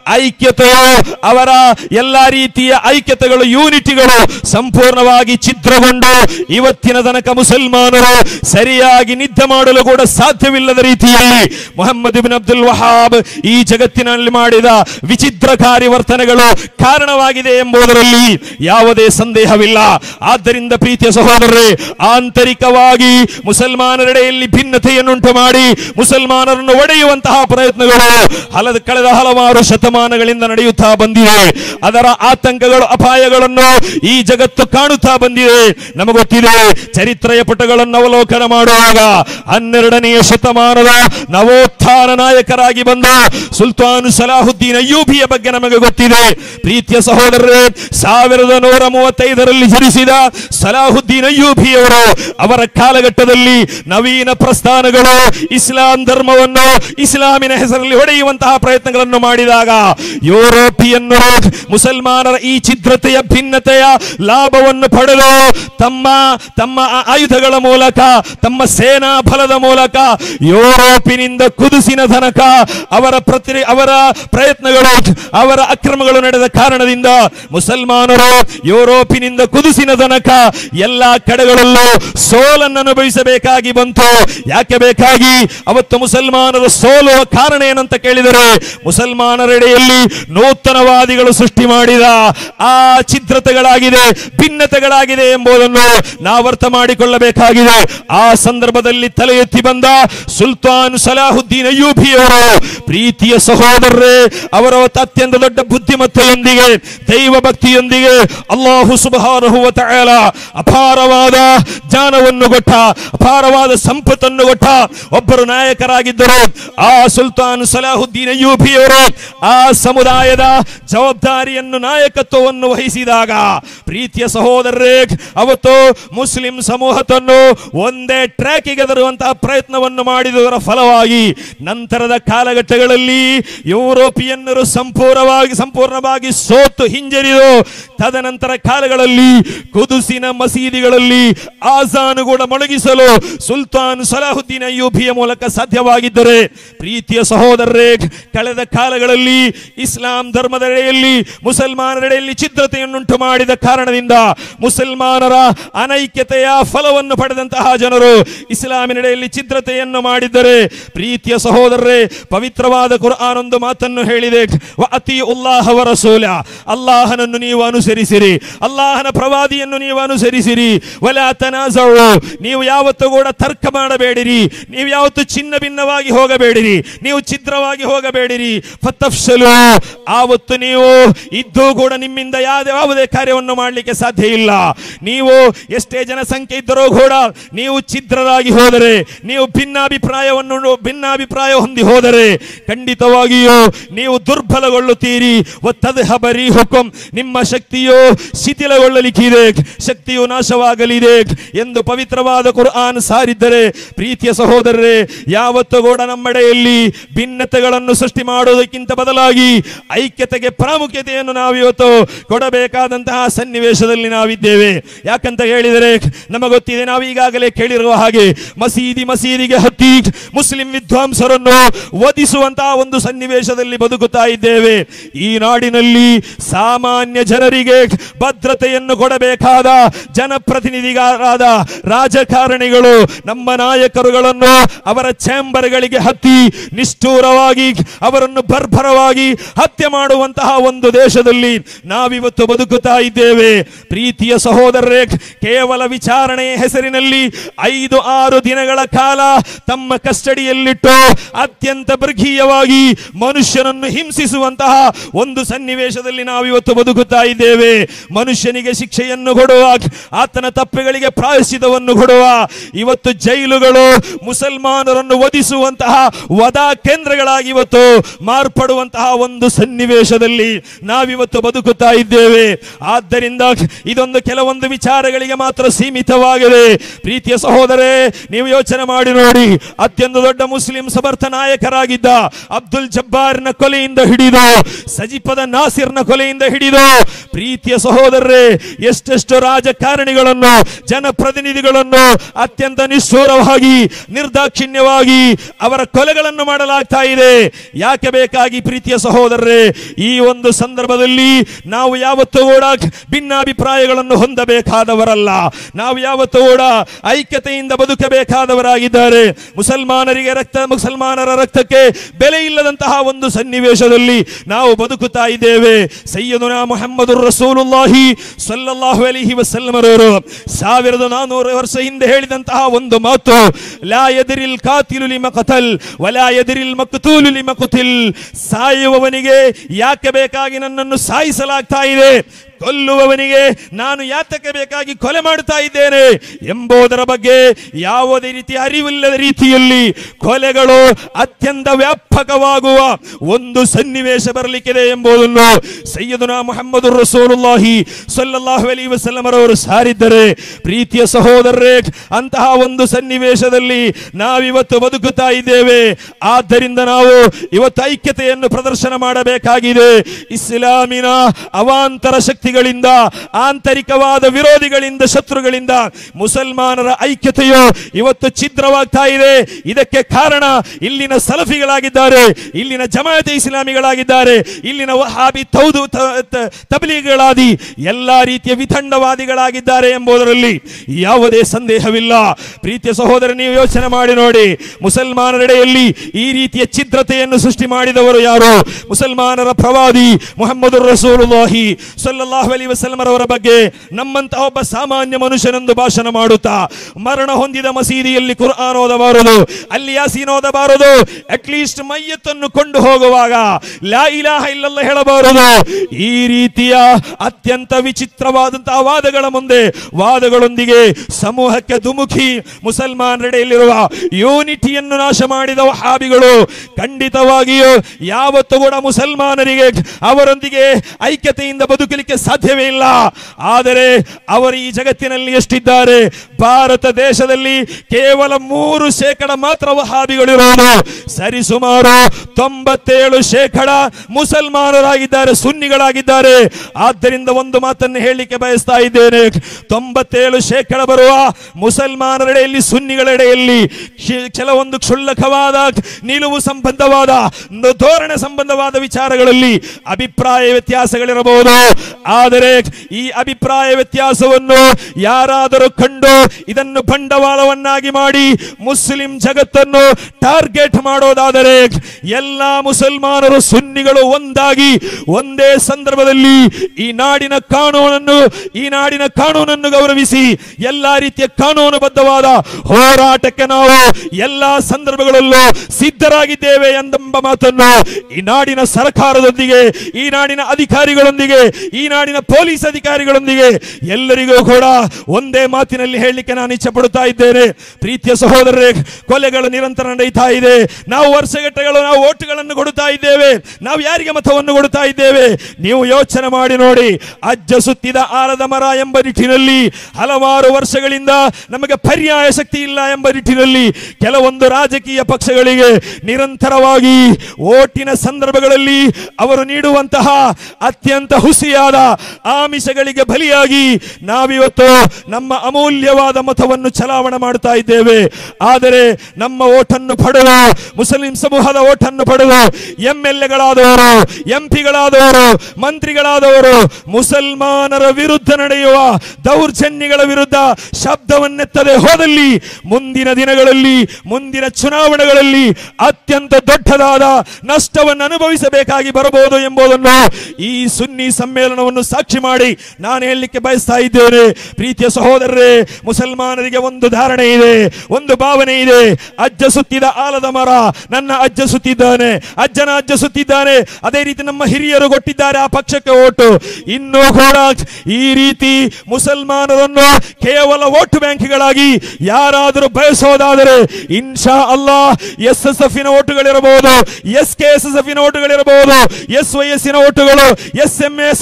ಐಕ್ಯತೆಯು ಅವರ ಎಲ್ಲಾ ರೀತಿಯ ಐಕ್ಯತೆಗಳು ಯೂನಿಟಿಗಳು ಸಂಪೂರ್ಣವಾಗಿ ಛಿದ್ರಗೊಂಡು ಇವತ್ತಿನ ತನಕ ಮುಸಲ್ಮಾನರು ಸರಿಯಾಗಿ ನಿದ್ದೆ ಮಾಡಲು ಕೂಡ ಸಾಧ್ಯವಿಲ್ಲದ ರೀತಿಯಲ್ಲಿ ಮೊಹಮ್ಮದ್ ಬಿನ್ ಅಬ್ದುಲ್ ವಹಾಬ್ ಈ ಜಗತ್ತಿನಲ್ಲಿ ಮಾಡಿದ ವಿಚಿತ್ರಕಾರಿ ವರ್ತನೆಗಳು ಕಾರಣವಾಗಿದೆ ಎಂಬುದರಲ್ಲಿ ಯಾವುದೇ ಸಂದೇಹವಿಲ್ಲ ಆದ್ದರಿಂದ ಪ್ರೀತಿಯ ಸಹೋದರರೇ ಆಂತರಿಕವಾಗಿ ಮುಸಲ್ಮಾನರೆಡೆಯಲ್ಲಿ ಭಿನ್ನತೆಯನ್ನುಂಟು ಮಾಡಿ ಮುಸಲ್ಮಾನರನ್ನು ಒಡೆಯುವಂತಹ ಪ್ರಯತ್ನಗಳು ಹಲದ ಕಳೆದ ಹಲವಾರು ಶತಮಾನಗಳಿಂದ ನಡೆಯುತ್ತಾ ಬಂದಿವೆ ಅದರ ಆತಂಕಗಳು ಅಪಾಯಗಳನ್ನು ಈ ಜಗತ್ತು ಕಾಣುತ್ತಾ ಬಂದಿದೆ ನಮಗೊತ್ತಿದೆ ಚರಿತ್ರೆಯ ಪುಟಗಳನ್ನು ಅವಲೋಕನ ಮಾಡುವಾಗ ಹನ್ನೆರಡನೆಯ ಶತಮಾನದ ನವೋತ್ಥಾನ ನಾಯಕರಾಗಿ ಬಂದ ಸುಲ್ತಾನ್ ಸಲಾಹುದ್ದೀನ್ ಅಯ್ಯೂಬಿಯ ಬಗ್ಗೆ ನಮಗೆ ಗೊತ್ತಿದೆ ಪ್ರೀತಿಯ ಸಹೋದರರೇ ಸಾವಿರದ ನೂರ ಮೂವತ್ತೈದರಲ್ಲಿ ಜನಿಸಿದ ಸಲಾಹುದ್ದೀನ್ ಅಯ್ಯೂಬಿಯವರು ಅವರ ಕಾಲಘಟ್ಟದಲ್ಲಿ ನವೀನ ಪ್ರಸ್ಥಾನಗಳು ಇಸ್ಲಾಂ ಧರ್ಮವನ್ನು ಇಸ್ಲಾಮಿನ ಹೆಸರಲ್ಲಿ ಹೊಡೆಯುವಂತಹ ಪ್ರಯತ್ನಗಳನ್ನು ಮಾಡಿದಾಗ ಯುರೋಪಿಯನ್ನರು ಮುಸಲ್ಮಾನರ ಈ ಛಿದ್ರತೆಯ ಭಿನ್ನತೆಯ ಲಾಭವನ್ನು ಪಡೆದು ತಮ್ಮ ತಮ್ಮ ಆ- ಆಯುಧಗಳ ಮೂಲಕ ತಮ್ಮ ಸೇನಾ ಬಲದ ಮೂಲಕ ಯುರೋಪಿನಿಂದ ಕುದಿಸಿನ ತನಕ ಅವರ ಪ್ರತಿ ಅವರ ಪ್ರಯತ್ನಗಳು ಅವರ ಅಕ್ರಮಗಳು ನಡೆದ ಕಾರಣದಿಂದ ಮುಸಲ್ಮಾನರು ಯುರೋಪಿನಿಂದ ಕುದಿಸಿನ ತನಕ ಎಲ್ಲಾ ಕಡೆಗಳಲ್ಲೂ ಸೋಲನ್ನು ಅನುಭವಿಸಬೇಕಾಗಿ ಬಂತು ಯಾಕೆ ಬೇಕಾಗಿ ಅವತ್ತು ಮುಸಲ್ಮಾನರು ಸೋಲುವ ಕಾರಣ ಏನಂತ ಕೇಳಿದರೆ ಮುಸಲ್ಮಾನರೆಡೆಯಲ್ಲಿ ನೂತನವಾದಿಗಳು ಸೃಷ್ಟಿ ಮಾಡಿದ ಆ ಛಿದ್ರತೆಗಳಾಗಿದೆ ಭಿನ್ನತೆಗಳಾಗಿದೆ ಎಂಬುದನ್ನು ನಾವು ಅರ್ಥ ಮಾಡಿಕೊಳ್ಳಬೇಕಾಗಿದೆ ಆ ಸಂದರ್ಭದಲ್ಲಿ ತಲೆ ಎತ್ತಿ ಬಂದ ಸುಲ್ತಾನ್ ಸಲಾಹುದ್ದೀನ್ ಅಯ್ಯೂಬಿಯವರು ಪ್ರೀತಿಯ ಸಹೋದರರೇ ಅವರ ಅತ್ಯಂತ ದೊಡ್ಡ ಬುದ್ಧಿಮತ್ತೆಯೊಂದಿಗೆ ದೈವ ಭಕ್ತಿಯೊಂದಿಗೆ ಅಲ್ಲಾಹು ಸುಬಹಾನಹು ವ ತಆಲ ಅಪಾರವಾದ ಜ್ಞಾನವನ್ನು ಕೊಟ್ಟ ಅಪಾರವಾದ ಸಂಪತ್ತನ್ನು ಕೊಟ್ಟ ಒಬ್ಬರು ನಾಯಕರಾಗಿದ್ದರು ಆ ಸುಲ್ತಾನ್ ಸಲಾಹುದ್ದೀನ್ ಅಯ್ಯೂಬಿಯವರು ಆ ಸಮುದಾಯದ ಜವಾಬ್ದಾರಿಯನ್ನು ನಾಯಕತ್ವವನ್ನು ವಹಿಸಿದಾಗ ಪ್ರೀತಿಯ ಸಹೋದರರೇ ಅವತ್ತು ಮುಸ್ಲಿಂ ಸಮೂಹವನ್ನು ಒಂದೇ ಟ್ರ್ಯಾಕಿಗೆ ತರುವಂತಹ ಪ್ರಯತ್ನವನ್ನು ಮಾಡಿದುದರ ಫಲವಾಗಿ ನಂತರದ ಕಾಲಘಟ್ಟಗಳಲ್ಲಿ ಯುರೋಪಿಯನ್ನರು ಸಂಪೂರ್ಣವಾಗಿ ಸಂಪೂರ್ಣವಾಗಿ ಸೋತು ಹಿಂಜರಿದು ತದನಂತರ ಕಾಲಗಳಲ್ಲಿ ಕುದುಸಿನ ಮಸೀದಿಗಳಲ್ಲಿ ಆಜಾನು ಕೂಡ ಮೊಳಗಿಸಲು ಸುಲ್ತಾನ್ ಸಲಾಹುದ್ದೀನ್ ಅಯ್ಯೂಬಿಯ ಮೂಲಕ ಸಾಧ್ಯವಾಗಿದ್ದರೆ ಪ್ರೀತಿಯ ಸಹೋದರರೇ ಕಳೆದ ಕಾಲಗಳಲ್ಲಿ ಇಸ್ಲಾಂ ಧರ್ಮದೆಡೆಯಲ್ಲಿ ಮುಸಲ್ಮಾನರೆಡೆಯಲ್ಲಿ ಛಿದ್ರತೆಯನ್ನುಂಟು ಮಾಡಿದ ಕಾರಣದಿಂದ ಮುಸಲ್ಮಾನರ ಅನೈಕ್ಯತೆಯ ಫಲವನ್ನು ಪಡೆದಂತಹ ಜನರು ಇಸ್ಲಾಮಿನೆಡೆಯಲ್ಲಿ ಛಿದ್ರತೆಯನ್ನು ಮಾಡಿದ್ದರೆ ಪ್ರೀತಿಯ ಸಹೋದರರೇ ಪವಿತ್ರವಾದ ಕುರ್ಆನ್ ಒಂದು ಮಾತನ್ನು ಹೇಳಿದೆ ಅತಿ ಉಲ್ಲಾಹವ ರಸೂಲ ಅಲ್ಲಾಹನನ್ನು ನೀವು ಅನುಸರಿಸಿರಿ ಅಲ್ಲಾಹನ ಪ್ರವಾದಿಯನ್ನು ನೀವು ಅನುಸರಿಸಿರಿ ವಲ ತನಾಜವು ನೀವು ಯಾವತ್ತೂ ಕೂಡ ತರ್ಕ ಮಾಡಬೇಡಿರಿ ನೀವು ಯಾವತ್ತು ಚಿನ್ನ ಭಿನ್ನವಾಗಿ ಹೋಗಬೇಡಿರಿ ನೀವು ಛಿದ್ರವಾಗಿ ಹೋಗಬೇಡಿರಿ ಫತಫ್ಸಲು ಆವತ್ತು ನೀವು ಇದ್ದು ಕೂಡ ನಿಮ್ಮಿಂದ ಯಾವುದೇ ಯಾವುದೇ ಕಾರ್ಯವನ್ನು ಮಾಡಲಿಕ್ಕೆ ಸಾಧ್ಯ ಇಲ್ಲ ನೀವು ಎಷ್ಟೇ ಜನಸಂಖ್ಯೆ ಇದ್ದರೂ ಕೂಡ ನೀವು ಛಿದ್ರರಾಗಿ ಹೋದರೆ ನೀವು ಭಿನ್ನಾಭಿಪ್ರಾಯವನ್ನು ಭಿನ್ನಾಭಿಪ್ರಾಯ ಹೊಂದಿ ಹೋದರೆ ಖಂಡಿತವಾಗಿಯೂ ನೀವು ದುರ್ಬಲಗೊಳ್ಳುತ್ತೀರಿ ಒತ್ತದಹಬರಿ ಹುಕುಂ ನಿಮ್ಮ ಶಕ್ತಿಯು ಶಿಥಿಲಗೊಳ್ಳಲಿಕ್ಕಿದೆ ಶಕ್ತಿಯು ನಾಶವಾಗಲಿದೆ ಎಂದು ಪವಿತ್ರವಾದ ಕುರ್ಆನ್ ಸಾರಿದ್ದರೆ ಪ್ರೀತಿಯ ಸಹೋದರರೇ ಯಾವತ್ತೂ ಕೂಡ ನಮ್ಮಡೆಯಲ್ಲಿ ಭಿನ್ನತೆಗಳನ್ನು ಸೃಷ್ಟಿ ಮಾಡುವುದಕ್ಕಿಂತ ಬದಲಾಗಿ ಐಕ್ಯತೆಗೆ ಪ್ರಾಮುಖ್ಯತೆಯನ್ನು ನಾವು ಇವತ್ತು ಕೊಡಬೇಕಾದಂತಹ ಸನ್ನಿವೇಶದಲ್ಲಿ ನಾವಿದ್ದೇವೆ ಯಾಕಂತ ಹೇಳಿದರೆ ನಮಗೊತ್ತಿದೆ ನಾವು ಈಗಾಗಲೇ ಕೇಳಿರುವ ಹಾಗೆ ಮಸೀದಿ ಮಸೀದಿಗೆ ಹತ್ತಿ ಮುಸ್ಲಿಂ ವಿದ್ವಾಂಸರನ್ನು ವಧಿಸುವಂತಹ ಒಂದು ಸನ್ನಿವೇಶದಲ್ಲಿ ಬದುಕುತ್ತಾ ಇದ್ದೇವೆ ಈ ನಾಡಿನಲ್ಲಿ ಸಾಮಾನ್ಯ ಜನರಿಗೆ ಭದ್ರತೆಯನ್ನು ಕೊಡಬೇಕಾದ ಜನಪ್ರತಿನಿಧಿಗಾರಾದ ರಾಜಕಾರಣಿಗಳು ನಮ್ಮ ನಾಯಕರುಗಳನ್ನು ಅವರ ಚಾಂಬರ್ಗಳಿಗೆ ಹತ್ತಿ ನಿಷ್ಠೂರವಾಗಿ ಅವರನ್ನು ಬರ್ಬರವಾಗಿ ಹತ್ಯೆ ಮಾಡುವಂತಹ ಒಂದು ದೇಶದಲ್ಲಿ ನಾವಿವತ್ತು ಬದುಕುತ್ತಾ ಇದ್ದೇವೆ ಪ್ರೀತಿಯ ಸಹೋದರರೇ ಕೇವಲ ವಿಚಾರಣೆಯ ಹೆಸರಿನಲ್ಲಿ ಐದು ಆರು ದಿನಗಳ ಕಾಲ ತಮ್ಮ ಕಸ್ಟಡಿಯಲ್ಲಿಟ್ಟು ಅತ್ಯಂತ ಮೃಗೀಯವಾಗಿ ಮನುಷ್ಯನನ್ನು ಹಿಂಸಿಸುವಂತಹ ಒಂದು ಸನ್ನಿವೇಶದಲ್ಲಿ ನಾವಿವತ್ತು ಬದುಕುತ್ತಾ ಇದ್ದೇವೆ ಮನುಷ್ಯನಿಗೆ ಶಿಕ್ಷೆಯನ್ನು ಕೊಡುವ ಆತನ ತಪ್ಪುಗಳಿಗೆ ಪ್ರಾಯಶ್ಚಿತವನ್ನು ಕೊಡುವ ಇವತ್ತು ಜೈಲುಗಳು ಮುಸಲ್ಮಾನರನ್ನು ವಧಿಸುವಂತಹ ವಧಾ ಕೇಂದ್ರಗಳಾಗಿ ಇವತ್ತು ಮಾರ್ಪಡುವಂತಹ ಒಂದು ಸನ್ನಿವೇಶದಲ್ಲಿ ನಾವಿವತ್ತು ಬದುಕುತ್ತಾ ಇದ್ದೇವೆ ಆದ್ದರಿಂದ ಇದೊಂದು ಕೆಲವೊಂದು ವಿಚಾರಗಳಿಗೆ ಮಾತ್ರ ಸೀಮಿತವಾಗಿದೆ ಪ್ರೀತಿಯ ಸಹೋದರೇ ನೀವು ಯೋಚನೆ ಮಾಡಿ ನೋಡಿ ಅತ್ಯಂತ ದೊಡ್ಡ ಮುಸ್ಲಿಂ ಸಮರ್ಥ ನಾಯಕರಾಗಿದ್ದ ಅಬ್ದುಲ್ ಜಬ್ಬಾರ್ನ ಕೊಲೆಯಿಂದ ಹಿಡಿದು ಸಜಿಪದ ನಾಸಿರ್ನ ಕೊಲೆಯಿಂದ ಹಿಡಿದು ಪ್ರೀತಿಯ ಸಹೋದರರೇ ಎಷ್ಟೆಷ್ಟು ರಾಜಕಾರಣಿಗಳನ್ನು ಜನಪ್ರತಿನಿಧಿಗಳನ್ನು ಅತ್ಯಂತ ನಿಷ್ಠೂರವಾಗಿ ನಿರ್ದಾಕ್ಷಿಣ್ಯವಾಗಿ ಅವರ ಕೊಲೆಗಳನ್ನು ಮಾಡಲಾಗ್ತಾ ಇದೆ ಯಾಕೆ ಬೇಕಾಗಿ ಪ್ರೀತಿ ಪ್ರೀತಿಯ ಸಹೋದರರೇ ಈ ಒಂದು ಸಂದರ್ಭದಲ್ಲಿ ನಾವು ಯಾವತ್ತೂ ಕೂಡ ಭಿನ್ನಾಭಿಪ್ರಾಯಗಳನ್ನು ಹೊಂದಬೇಕಾದವರಲ್ಲ ನಾವು ಯಾವತ್ತೂ ಕೂಡ ಐಕ್ಯತೆಯಿಂದ ಬದುಕಬೇಕಾದವರಾಗಿದ್ದಾರೆ ಮುಸಲ್ಮಾನರಿಗೆ ರಕ್ತ ಮುಸಲ್ಮಾನರ ರಕ್ತಕ್ಕೆ ಬೆಲೆ ಇಲ್ಲದಂತಹ ಒಂದು ಸನ್ನಿವೇಶದಲ್ಲಿ ನಾವು ಬದುಕುತ್ತಾ ಇದ್ದೇವೆ ಸೈಯದುನಾ ಮೊಹಮ್ಮದು ರಸೂಲುಲ್ಲಾಹಿ ಸಲ್ಲಲ್ಲಾಹು ಅಲಿಹಿ ವಸಲ್ಲಮರವರು ಸಾವಿರದ ನಾನೂರು ವರ್ಷ ಹಿಂದೆ ಹೇಳಿದಂತಹ ಒಂದು ಮಾತು ಲಾ ಎದಿರಿಲ್ ಕಾತಿಲು ಲಿಮ ಕತಲ್ ವಲಾ ಎದಿರಿಲ್ ಮಕ್ತೂಲು ಲಿಮ ಕುತಿಲ್ ಸಾಯುವವನಿಗೆ ಯಾಕೆ ಬೇಕಾಗಿ ನನ್ನನ್ನು ಸಾಯಿಸಲಾಗ್ತಾ ಇದೆ ಕೊಲ್ಲುವವನಿಗೆ ನಾನು ಯಾತಕ್ಕೆ ಬೇಕಾಗಿ ಕೊಲೆ ಮಾಡುತ್ತಾ ಇದ್ದೇನೆ ಎಂಬುದರ ಬಗ್ಗೆ ಯಾವುದೇ ರೀತಿಯ ಅರಿವಿಲ್ಲದ ರೀತಿಯಲ್ಲಿ ಕೊಲೆಗಳು ಅತ್ಯಂತ ವ್ಯಾಪಕವಾಗುವ ಒಂದು ಸನ್ನಿವೇಶ ಬರಲಿಕ್ಕಿದೆ ಎಂಬುದನ್ನು ಸೈಯದುನಾ ಮೊಹಮ್ಮದು ರಸೂಲುಲ್ಲಾಹಿ ಸಲ್ಲಲ್ಲಾಹು ಅಲೈಹಿ ವಸಲ್ಲಮರವರು ಸಾರಿದ್ದರೆ ಪ್ರೀತಿಯ ಸಹೋದರರೇ ಅಂತಹ ಒಂದು ಸನ್ನಿವೇಶದಲ್ಲಿ ನಾವಿವತ್ತು ಬದುಕುತ್ತಾ ಇದ್ದೇವೆ ಆದ್ದರಿಂದ ನಾವು ಇವತ್ತು ಐಕ್ಯತೆಯನ್ನು ಪ್ರದರ್ಶನ ಮಾಡಬೇಕಾಗಿದೆ ಇಸ್ಲಾಮಿನ ಅವಾಂತರ ಶಕ್ತಿಗಳಿಂದ ಆಂತರಿಕವಾದ ವಿರೋಧಿಗಳಿಂದ ಶತ್ರುಗಳಿಂದ ಮುಸಲ್ಮಾನರ ಐಕ್ಯತೆಯು ಇವತ್ತು ಛಿದ್ರವಾಗ್ತಾ ಇದೆ ಇದಕ್ಕೆ ಕಾರಣ ಇಲ್ಲಿನ ಸಲಫಿಗಳಾಗಿದ್ದಾರೆ ಇಲ್ಲಿನ ಜಮಾಯತೆ ಇಸ್ಲಾಮಿಗಳಾಗಿದ್ದಾರೆ ಇಲ್ಲಿನ ವಹಾಬಿ ತೌದು ತ- ತ- ತಬ್ಲೀಗ್ಗಳಾದಿ ಎಲ್ಲಾ ರೀತಿಯ ವಿತಂಡವಾದಿಗಳಾಗಿದ್ದಾರೆ ಎಂಬುದರಲ್ಲಿ ಯಾವುದೇ ಸಂದೇಹವಿಲ್ಲ ಪ್ರೀತಿಯ ಸಹೋದರ ನೀವು ಯೋಚನೆ ಮಾಡಿ ನೋಡಿ ಮುಸಲ್ಮಾನರೆಡೆಯಲ್ಲಿ ಈ ರೀತಿಯ ಛಿದ್ರತೆಯನ್ನು ಸೃಷ್ಟಿ ಮಾಡಿದವರು ಯಾರು ಮುಸಲ್ಮಾನರ ಪ್ರವಾದಿ ಮುಹಮ್ಮದ್ ರಸೂಲುಲ್ಲಾಹಿ ಸಲ್ಲಲ್ಲಾಹು ಅಲೈಹಿ ವಸಲ್ಲಮರವರ ಬಗ್ಗೆ ನಮ್ಮಂತಹ ಒಬ್ಬ ಸಾಮಾನ್ಯ ಮನುಷ್ಯನೆಂದು ಭಾಷಣ ಮಾಡುತ್ತಾ ಮರಣ ಹೊಂದಿದ ಮಸೀದಿಯಲ್ಲಿ ಕುರ್ಆನ್ ಓದಬಾರದು ಅಲ್ಲಿ ಯಾಸೀನ್ ಓದಬಾರದು ಅಟ್ಲೀಸ್ಟ್ ಮೈಯತ್ತನ್ನು ಕೊಂಡು ಹೋಗುವಾಗ ಲಾ ಇಲಾಹ ಇಲ್ಲಲ್ಲ ಹೇಳಬಾರದು ಈ ರೀತಿಯ ಅತ್ಯಂತ ವಿಚಿತ್ರವಾದಂತಹ ವಾದಗಳ ಮುಂದೆ ವಾದಗಳೊಂದಿಗೆ ಸಮೂಹಕ್ಕೆ ದುಮುಖಿ ಮುಸಲ್ಮಾನರೆಡೆಯಲ್ಲಿರುವ ಯೂನಿಟಿಯನ್ನು ನಾಶ ಮಾಡಿದ ವಹಾಬಿಗಳು ಖಂಡಿತವಾಗಿಯೂ ಯಾವತ್ತೂ ಕೂಡ ಮುಸಲ್ಮಾನರಿಗೆ ಅವರೊಂದಿಗೆ ಐಕ್ಯತೆಯಿಂದ ಬದುಕಲಿಕ್ಕೆ ಸಾಧ್ಯವೇ ಇಲ್ಲ ಆದರೆ ಅವರು ಈ ಜಗತ್ತಿನಲ್ಲಿ ಎಷ್ಟಿದ್ದಾರೆ ಭಾರತ ದೇಶದಲ್ಲಿ ಕೇವಲ ಮೂರು ಶೇಕಡ ಮಾತ್ರ ವಹಾಬಿಗಳಿರೋದು ಸರಿಸುಮಾರು ತೊಂಬತ್ತೇಳು ಶೇಕಡ ಮುಸಲ್ಮಾನರಾಗಿದ್ದಾರೆ ಸುನ್ನಿಗಳಾಗಿದ್ದಾರೆ ಆದ್ದರಿಂದ ಒಂದು ಮಾತನ್ನು ಹೇಳಲಿಕ್ಕೆ ಬಯಸ್ತಾ ಇದ್ದೇನೆ ತೊಂಬತ್ತೇಳು ಶೇಕಡ ಬರುವ ಮುಸಲ್ಮಾನರೆಡೆಯಲ್ಲಿ ಸುನ್ನಿಗಳೆಡೆಯಲ್ಲಿ ಶಿ- ಕೆಲವೊಂದು ಕ್ಷುಲ್ಲಕವಾದ ನಿಲುವು ಸಂಬಂಧವಾದ ನ- ಧೋರಣೆ ಸಂಬಂಧವಾದ ವಿಚಾರಗಳಲ್ಲಿ ಅಭಿಪ್ರಾಯ ವ್ಯತ್ಯಾಸಗಳಿರಬಹುದು ಆದರೆ ಈ ಅಭಿಪ್ರಾಯ ವ್ಯತ್ಯಾಸವನ್ನು ಯಾರಾದರೂ ಕಂಡು ಇದನ್ನು ಬಂಡವಾಳವನ್ನಾಗಿ ಮಾಡಿ ಮುಸ್ಲಿಂ ಜಗತ್ತನ್ನು ಟಾರ್ಗೆಟ್ ಮಾಡೋದಾದರೆ ಎಲ್ಲ ಮುಸಲ್ಮಾನರು ಸುನ್ನಿಗಳು ಒಂದಾಗಿ ಒಂದೇ ಸಂದರ್ಭದಲ್ಲಿ ಈ ನಾಡಿನ ಕಾನೂನನ್ನು ಈ ನಾಡಿನ ಕಾನೂನನ್ನು ಗೌರವಿಸಿ ಎಲ್ಲಾ ರೀತಿಯ ಕಾನೂನುಬದ್ಧವಾದ ಹೋರಾಟಕ್ಕೆ ನಾವು ಎಲ್ಲಾ ಸಂದರ್ಭಗಳಲ್ಲೂ ಸಿದ್ಧರಾಗಿದ್ದೇವೆ ಎಂಬ ಮಾತನ್ನು ಈ ನಾಡಿನ ಸರ್ಕಾರದೊಂದಿಗೆ ಈ ನಾಡಿನ ಅಧಿಕಾರಿಗಳೊಂದಿಗೆ ಈ ನಾಡಿನ ಪೊಲೀಸ್ ಅಧಿಕಾರಿಗಳೊಂದಿಗೆ ಎಲ್ಲರಿಗೂ ಕೂಡ ಒಂದೇ ಮಾತಿನಲ್ಲಿ ಹೇಳಲಿಕ್ಕೆ ನಾನು ಇಚ್ಛೆ ಪಡುತ್ತಾ ಇದ್ದೇನೆ ಪ್ರೀತಿಯ ಸಹೋದರರೇ ಕೊಲೆಗಳು ನಿರಂತರ ನಡೀತಾ ಇದೆ ನಾವು ವರ್ಷಗಟ್ಟಗಳು ನಾವು ಓಟುಗಳನ್ನು ಕೊಡುತ್ತಾ ಇದ್ದೇವೆ ನಾವು ಯಾರಿಗೆ ಮತವನ್ನು ಕೊಡುತ್ತಾ ಇದ್ದೇವೆ ನೀವು ಯೋಚನೆ ಮಾಡಿ ನೋಡಿ ಅಜ್ಜ ಸುತ್ತಿದ ಆಲದ ಮರ ಎಂಬ ನಿಟ್ಟಿನಲ್ಲಿ ಹಲವಾರು ವರ್ಷಗಳಿಂದ ನಮಗೆ ಪರ್ಯಾಯ ಶಕ್ತಿ ಇಲ್ಲ ಎಂಬ ನಿಟ್ಟಿನಲ್ಲಿ ಕೆಲವೊಂದು ರಾಜಕೀಯ ಪಕ್ಷಗಳಿಗೆ ನಿರಂತರವಾಗಿ ಓಟಿನ ಸಂದರ್ಭಗಳಲ್ಲಿ ಅವರು ನೀಡುವಂತಹ ಅತ್ಯಂತ ಹುಸಿಯಾದ ಆಮಿಷಗಳಿಗೆ ಬಲಿಯಾಗಿ ನಾವಿವತ್ತು ನಮ್ಮ ಅಮೂಲ್ಯವಾದ ಮತವನ್ನು ಚಲಾವಣೆ ಮಾಡುತ್ತಾ ಇದ್ದೇವೆ ಆದರೆ ನಮ್ಮ ಓಟನ್ನು ಪಡೆದ ಮುಸ್ಲಿಂ ಸಮೂಹದ ಓಟನ್ನು ಪಡೆದ ಎಂ ಎಲ್ ಎಗಳಾದವರು ಎಂ ಪಿಗಳಾದವರು ಮಂತ್ರಿಗಳಾದವರು ಮುಸಲ್ಮಾನರ ವಿರುದ್ಧ ನಡೆಯುವ ದೌರ್ಜನ್ಯಗಳ ವಿರುದ್ಧ ಶಬ್ದವನ್ನೆತ್ತದೆ ಹೋದಲ್ಲಿ ಮುಂದಿನ ದಿನಗಳಲ್ಲಿ ಮುಂದಿನ ಚುನಾವಣೆಗಳಲ್ಲಿ ಅತ್ಯಂತ ದೊಡ್ಡದಾದ ನಷ್ಟವನ್ನು ಅನುಭವಿಸಬೇಕಾಗಿ ಬರಬಹುದು ಎಂಬುದನ್ನು ಈ ಸುನ್ನಿ ಸಮ್ಮೇಳನವನ್ನು ಸಾಕ್ಷಿ ಮಾಡಿ ನಾನು ಹೇಳಲಿಕ್ಕೆ ಬಯಸ್ತಾ ಇದ್ದೇನೆ ಪ್ರೀತಿಯ ಸಹೋದರರೇ ಮುಸಲ್ಮಾನರಿಗೆ ಒಂದು ಧಾರಣೆ ಇದೆ ಒಂದು ಭಾವನೆ ಇದೆ ಅಜ್ಜ ಸುತ್ತಿದ ಆಲದ ಮರ ನನ್ನ ಅಜ್ಜ ಸುತ್ತಿದ್ದಾನೆ ಅಜ್ಜನ ಅಜ್ಜ ಸುತ್ತಿದ್ದಾನೆ ಅದೇ ರೀತಿ ನಮ್ಮ ಹಿರಿಯರು ಕೊಟ್ಟಿದ್ದಾರೆ ಆ ಪಕ್ಷಕ್ಕೆ ಓಟು ಇನ್ನೂ ಕೂಡ ಈ ರೀತಿ ಮುಸಲ್ಮಾನರನ್ನು ಕೇವಲ ವೋಟ್ ಬ್ಯಾಂಕ್ಗಳಾಗಿ ಯಾರಾದರೂ ಬಯಸೋದಾದರೆ ಇನ್ಶಾ ಅಲ್ಲಾ ಎಸ್ ಎಸ್ ಎಫ್ ಓಟುಗಳಿರಬಹುದು S K S S F ಓಟುಗಳಿರಬಹುದು ಎಸ್ ವೈ ಎಸ್ ಓಟುಗಳು ಎಸ್ ಎಂ ಎ ಸಹಿತ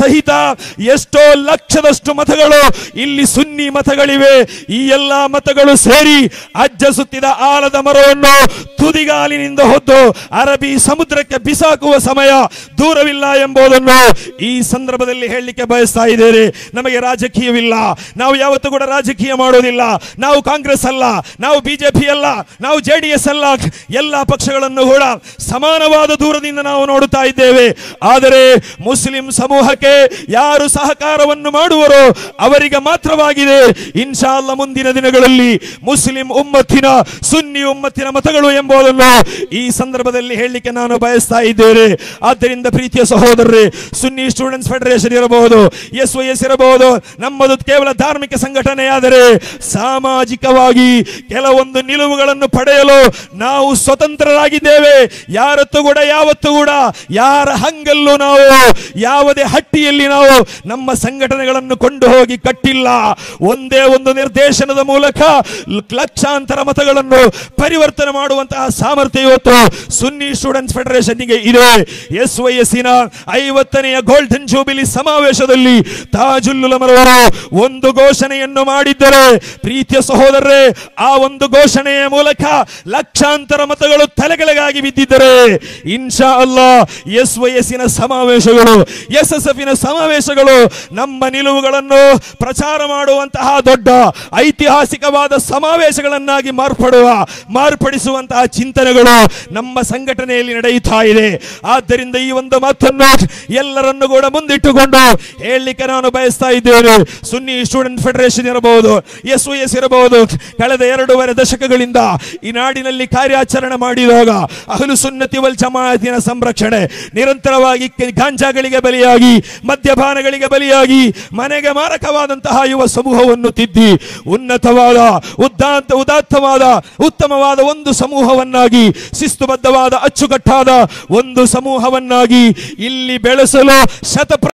ಎಷ್ಟೋ ಲಕ್ಷದಷ್ಟು ಮತಗಳು ಇಲ್ಲಿ ಸುನ್ನಿ ಮತಗಳಿವೆ ಈ ಎಲ್ಲಾ ಮತಗಳು ಸೇರಿ ಅಜ್ಜ ಸುತ್ತಿದ ಆಲದ ಮರವನ್ನು ತುದಿಗಾಲಿನಿಂದ ಹೊತ್ತು ಅರಬ್ಬಿ ಸಮುದ್ರಕ್ಕೆ ಬಿಸಾಕುವ ಸಮಯ ದೂರವಿಲ್ಲ ಎಂಬುದನ್ನು ಈ ಸಂದರ್ಭದಲ್ಲಿ ಹೇಳಲಿಕ್ಕೆ ಬಯಸ್ತಾ ಇದ್ದೇನೆ ನಮಗೆ ರಾಜಕೀಯವಿಲ್ಲ ನಾವು ಯಾವತ್ತೂ ಕೂಡ ರಾಜಕೀಯ ಮಾಡೋದಿಲ್ಲ ನಾವು ಕಾಂಗ್ರೆಸ್ ಅಲ್ಲ ನಾವು ಬಿಜೆಪಿ ಅಲ್ಲ ನಾವು ಜೆ ಡಿ ಎಸ್ ಅಲ್ಲ ಎಲ್ಲ ಪಕ್ಷಗಳನ್ನು ಕೂಡ ಸಮಾನವಾದ ದೂರದಿಂದ ನಾವು ನೋಡುತ್ತಾ ಇದ್ದೇವೆ ಆದರೆ ಮುಸ್ಲಿಂ ಸಮೂಹಕ್ಕೆ ಯಾರು ಸಹಕಾರವನ್ನು ಮಾಡುವರೋ ಅವರಿಗೆ ಮಾತ್ರವಾಗಿದೆ ಇನ್ಶಾ ಅಲ್ಲ ಮುಂದಿನ ದಿನಗಳಲ್ಲಿ ಮುಸ್ಲಿಂ ಉಮ್ಮತ್ತಿನ ಸುನ್ನಿ ಉಮ್ಮತ್ತಿನ ಮತಗಳು ಎಂಬುದನ್ನು ಈ ಸಂದರ್ಭದಲ್ಲಿ ಹೇಳಲಿಕ್ಕೆ ನಾನು ಬಯಸ್ತಾ ಇದ್ದೇನೆ ಆದ್ದರಿಂದ ಪ್ರೀತಿಯ ಸಹೋದರರೇ ಸುನ್ನಿ ಸ್ಟೂಡೆಂಟ್ಸ್ ಫೆಡರೇಷನ್ ಇರಬಹುದು ಎಸ್ ವೈ ಎಸ್ ಇರಬಹುದು ನಮ್ಮದು ಕೇವಲ ಧಾರ್ಮಿಕ ಸಂಘಟನೆಯಾದರೆ ಸಾಮಾಜಿಕವಾಗಿ ಕೆಲವೊಂದು ನಿಲುವುಗಳನ್ನು ಪಡೆಯಲು ನಾವು ಸ್ವತಂತ್ರರಾಗಿದ್ದೇವೆ ಯಾರತ್ತೂ ಕೂಡ ಯಾವತ್ತೂ ಕೂಡ ಯಾರ ಹಂಗಲ್ಲೂ ನಾವು ಯಾವುದೇ ಹಟ್ಟಿಯಲ್ಲಿ ನಾವು ನಮ್ಮ ಸಂಘಟನೆಗಳನ್ನು ಕೊಂಡು ಹೋಗಿ ಕಟ್ಟಿಲ್ಲ ಒಂದೇ ಒಂದು ನಿರ್ದೇಶನದ ಮೂಲಕ ಲ- ಲಕ್ಷಾಂತರ ಮತಗಳನ್ನು ಪರಿವರ್ತನೆ ಮಾಡುವಂತಹ ಸಾಮರ್ಥ್ಯ ಇವತ್ತು ಸುನ್ನಿ ಸ್ಟೂಡೆಂಟ್ಸ್ ಫೆಡರೇಷನ್ಗೆ ಇದೆ ಎಸ್ ವೈ ಎಸ್ಸಿನ ಐವತ್ತನೆಯ ಗೋಲ್ಡನ್ ಜೂಬಿಲಿ ಸಮಾವೇಶದಲ್ಲಿ ತಾಜುಲ್ಲುಲಮರವರು ಒಂದು ಘೋಷಣೆಯನ್ನು ಮಾಡಿದ್ದರೆ ಪ್ರೀತಿಯ ಸಹೋದರರೇ ಆ ಒಂದು ಘೋಷಣೆಯ ಮೂಲಕ ಲಕ್ಷಾಂತರ ಮತಗಳು ತಲೆಕೆಳಗಾಗಿ ಬಿದ್ದಿದ್ದರೆ ಇನ್ಶಾ ಅಲ್ಲ ಎಸ್ ವೈ ಎಸ್ಸಿನ ಸಮಾವೇಶಗಳು ಎಸ್ ಎಸ್ ಎಫ್ ಸಮಾವೇಶಗಳು ನಮ್ಮ ನಿಲುವುಗಳನ್ನು ಪ್ರಚಾರ ಮಾಡುವಂತಹ ದೊಡ್ಡ ಐತಿಹಾಸಿಕವಾದ ಸಮಾವೇಶಗಳನ್ನಾಗಿ ಮಾರ್ಪಡುವ ಮಾರ್ಪಡಿಸುವಂತಹ ಚಿಂತನೆಗಳು ನಮ್ಮ ಸಂಘಟನೆಯಲ್ಲಿ ನಡೆಯುತ್ತಾ ಇದೆ ಆದ್ದರಿಂದ ಈ ಒಂದು ಮಾತನ್ನು ಎಲ್ಲರನ್ನು ಕೂಡ ಮುಂದಿಟ್ಟುಕೊಂಡು ಹೇಳಲಿಕ್ಕೆ ನಾನು ಬಯಸ್ತಾ ಇದ್ದೇನೆ ಸುನ್ನಿ ಸ್ಟೂಡೆಂಟ್ ಫೆಡರೇಷನ್ ಇರಬಹುದು ಎಸ್ ಒ ಎಸ್ ಇರಬಹುದು ಕಳೆದ ಎರಡೂವರೆ ದಶಕಗಳಿಂದ ಈ ನಾಡಿನಲ್ಲಿ ಕಾರ್ಯಾಚರಣೆ ಮಾಡಿದಾಗ ಅಹಲು ಸುನ್ನತಿ ವಲ್ ಜಮಾಅತಿನ ಸಂರಕ್ಷಣೆ ನಿರಂತರವಾಗಿ ಕೆ- ಗಾಂಜಾಗಳಿಗೆ ಬಲಿಯಾಗಿ ಮದ್ಯಪಾನಗಳಿಗೆ ಬಲಿಯಾಗಿ ಮನೆಗೆ ಮಾರಕವಾದಂತಹ ಯುವ ಸಮೂಹವನ್ನು ತಿದ್ದಿ ಉನ್ನತವಾದ ಉದ್ದಾಂತ ಉದಾತ್ತವಾದ ಉತ್ತಮವಾದ ಒಂದು ಸಮೂಹವನ್ನಾಗಿ ಶಿಸ್ತುಬದ್ಧವಾದ ಅಚ್ಚುಕಟ್ಟಾದ ಒಂದು ಸಮೂಹವನ್ನಾಗಿ ಇಲ್ಲಿ ಬೆಳೆಸಲು ಶತ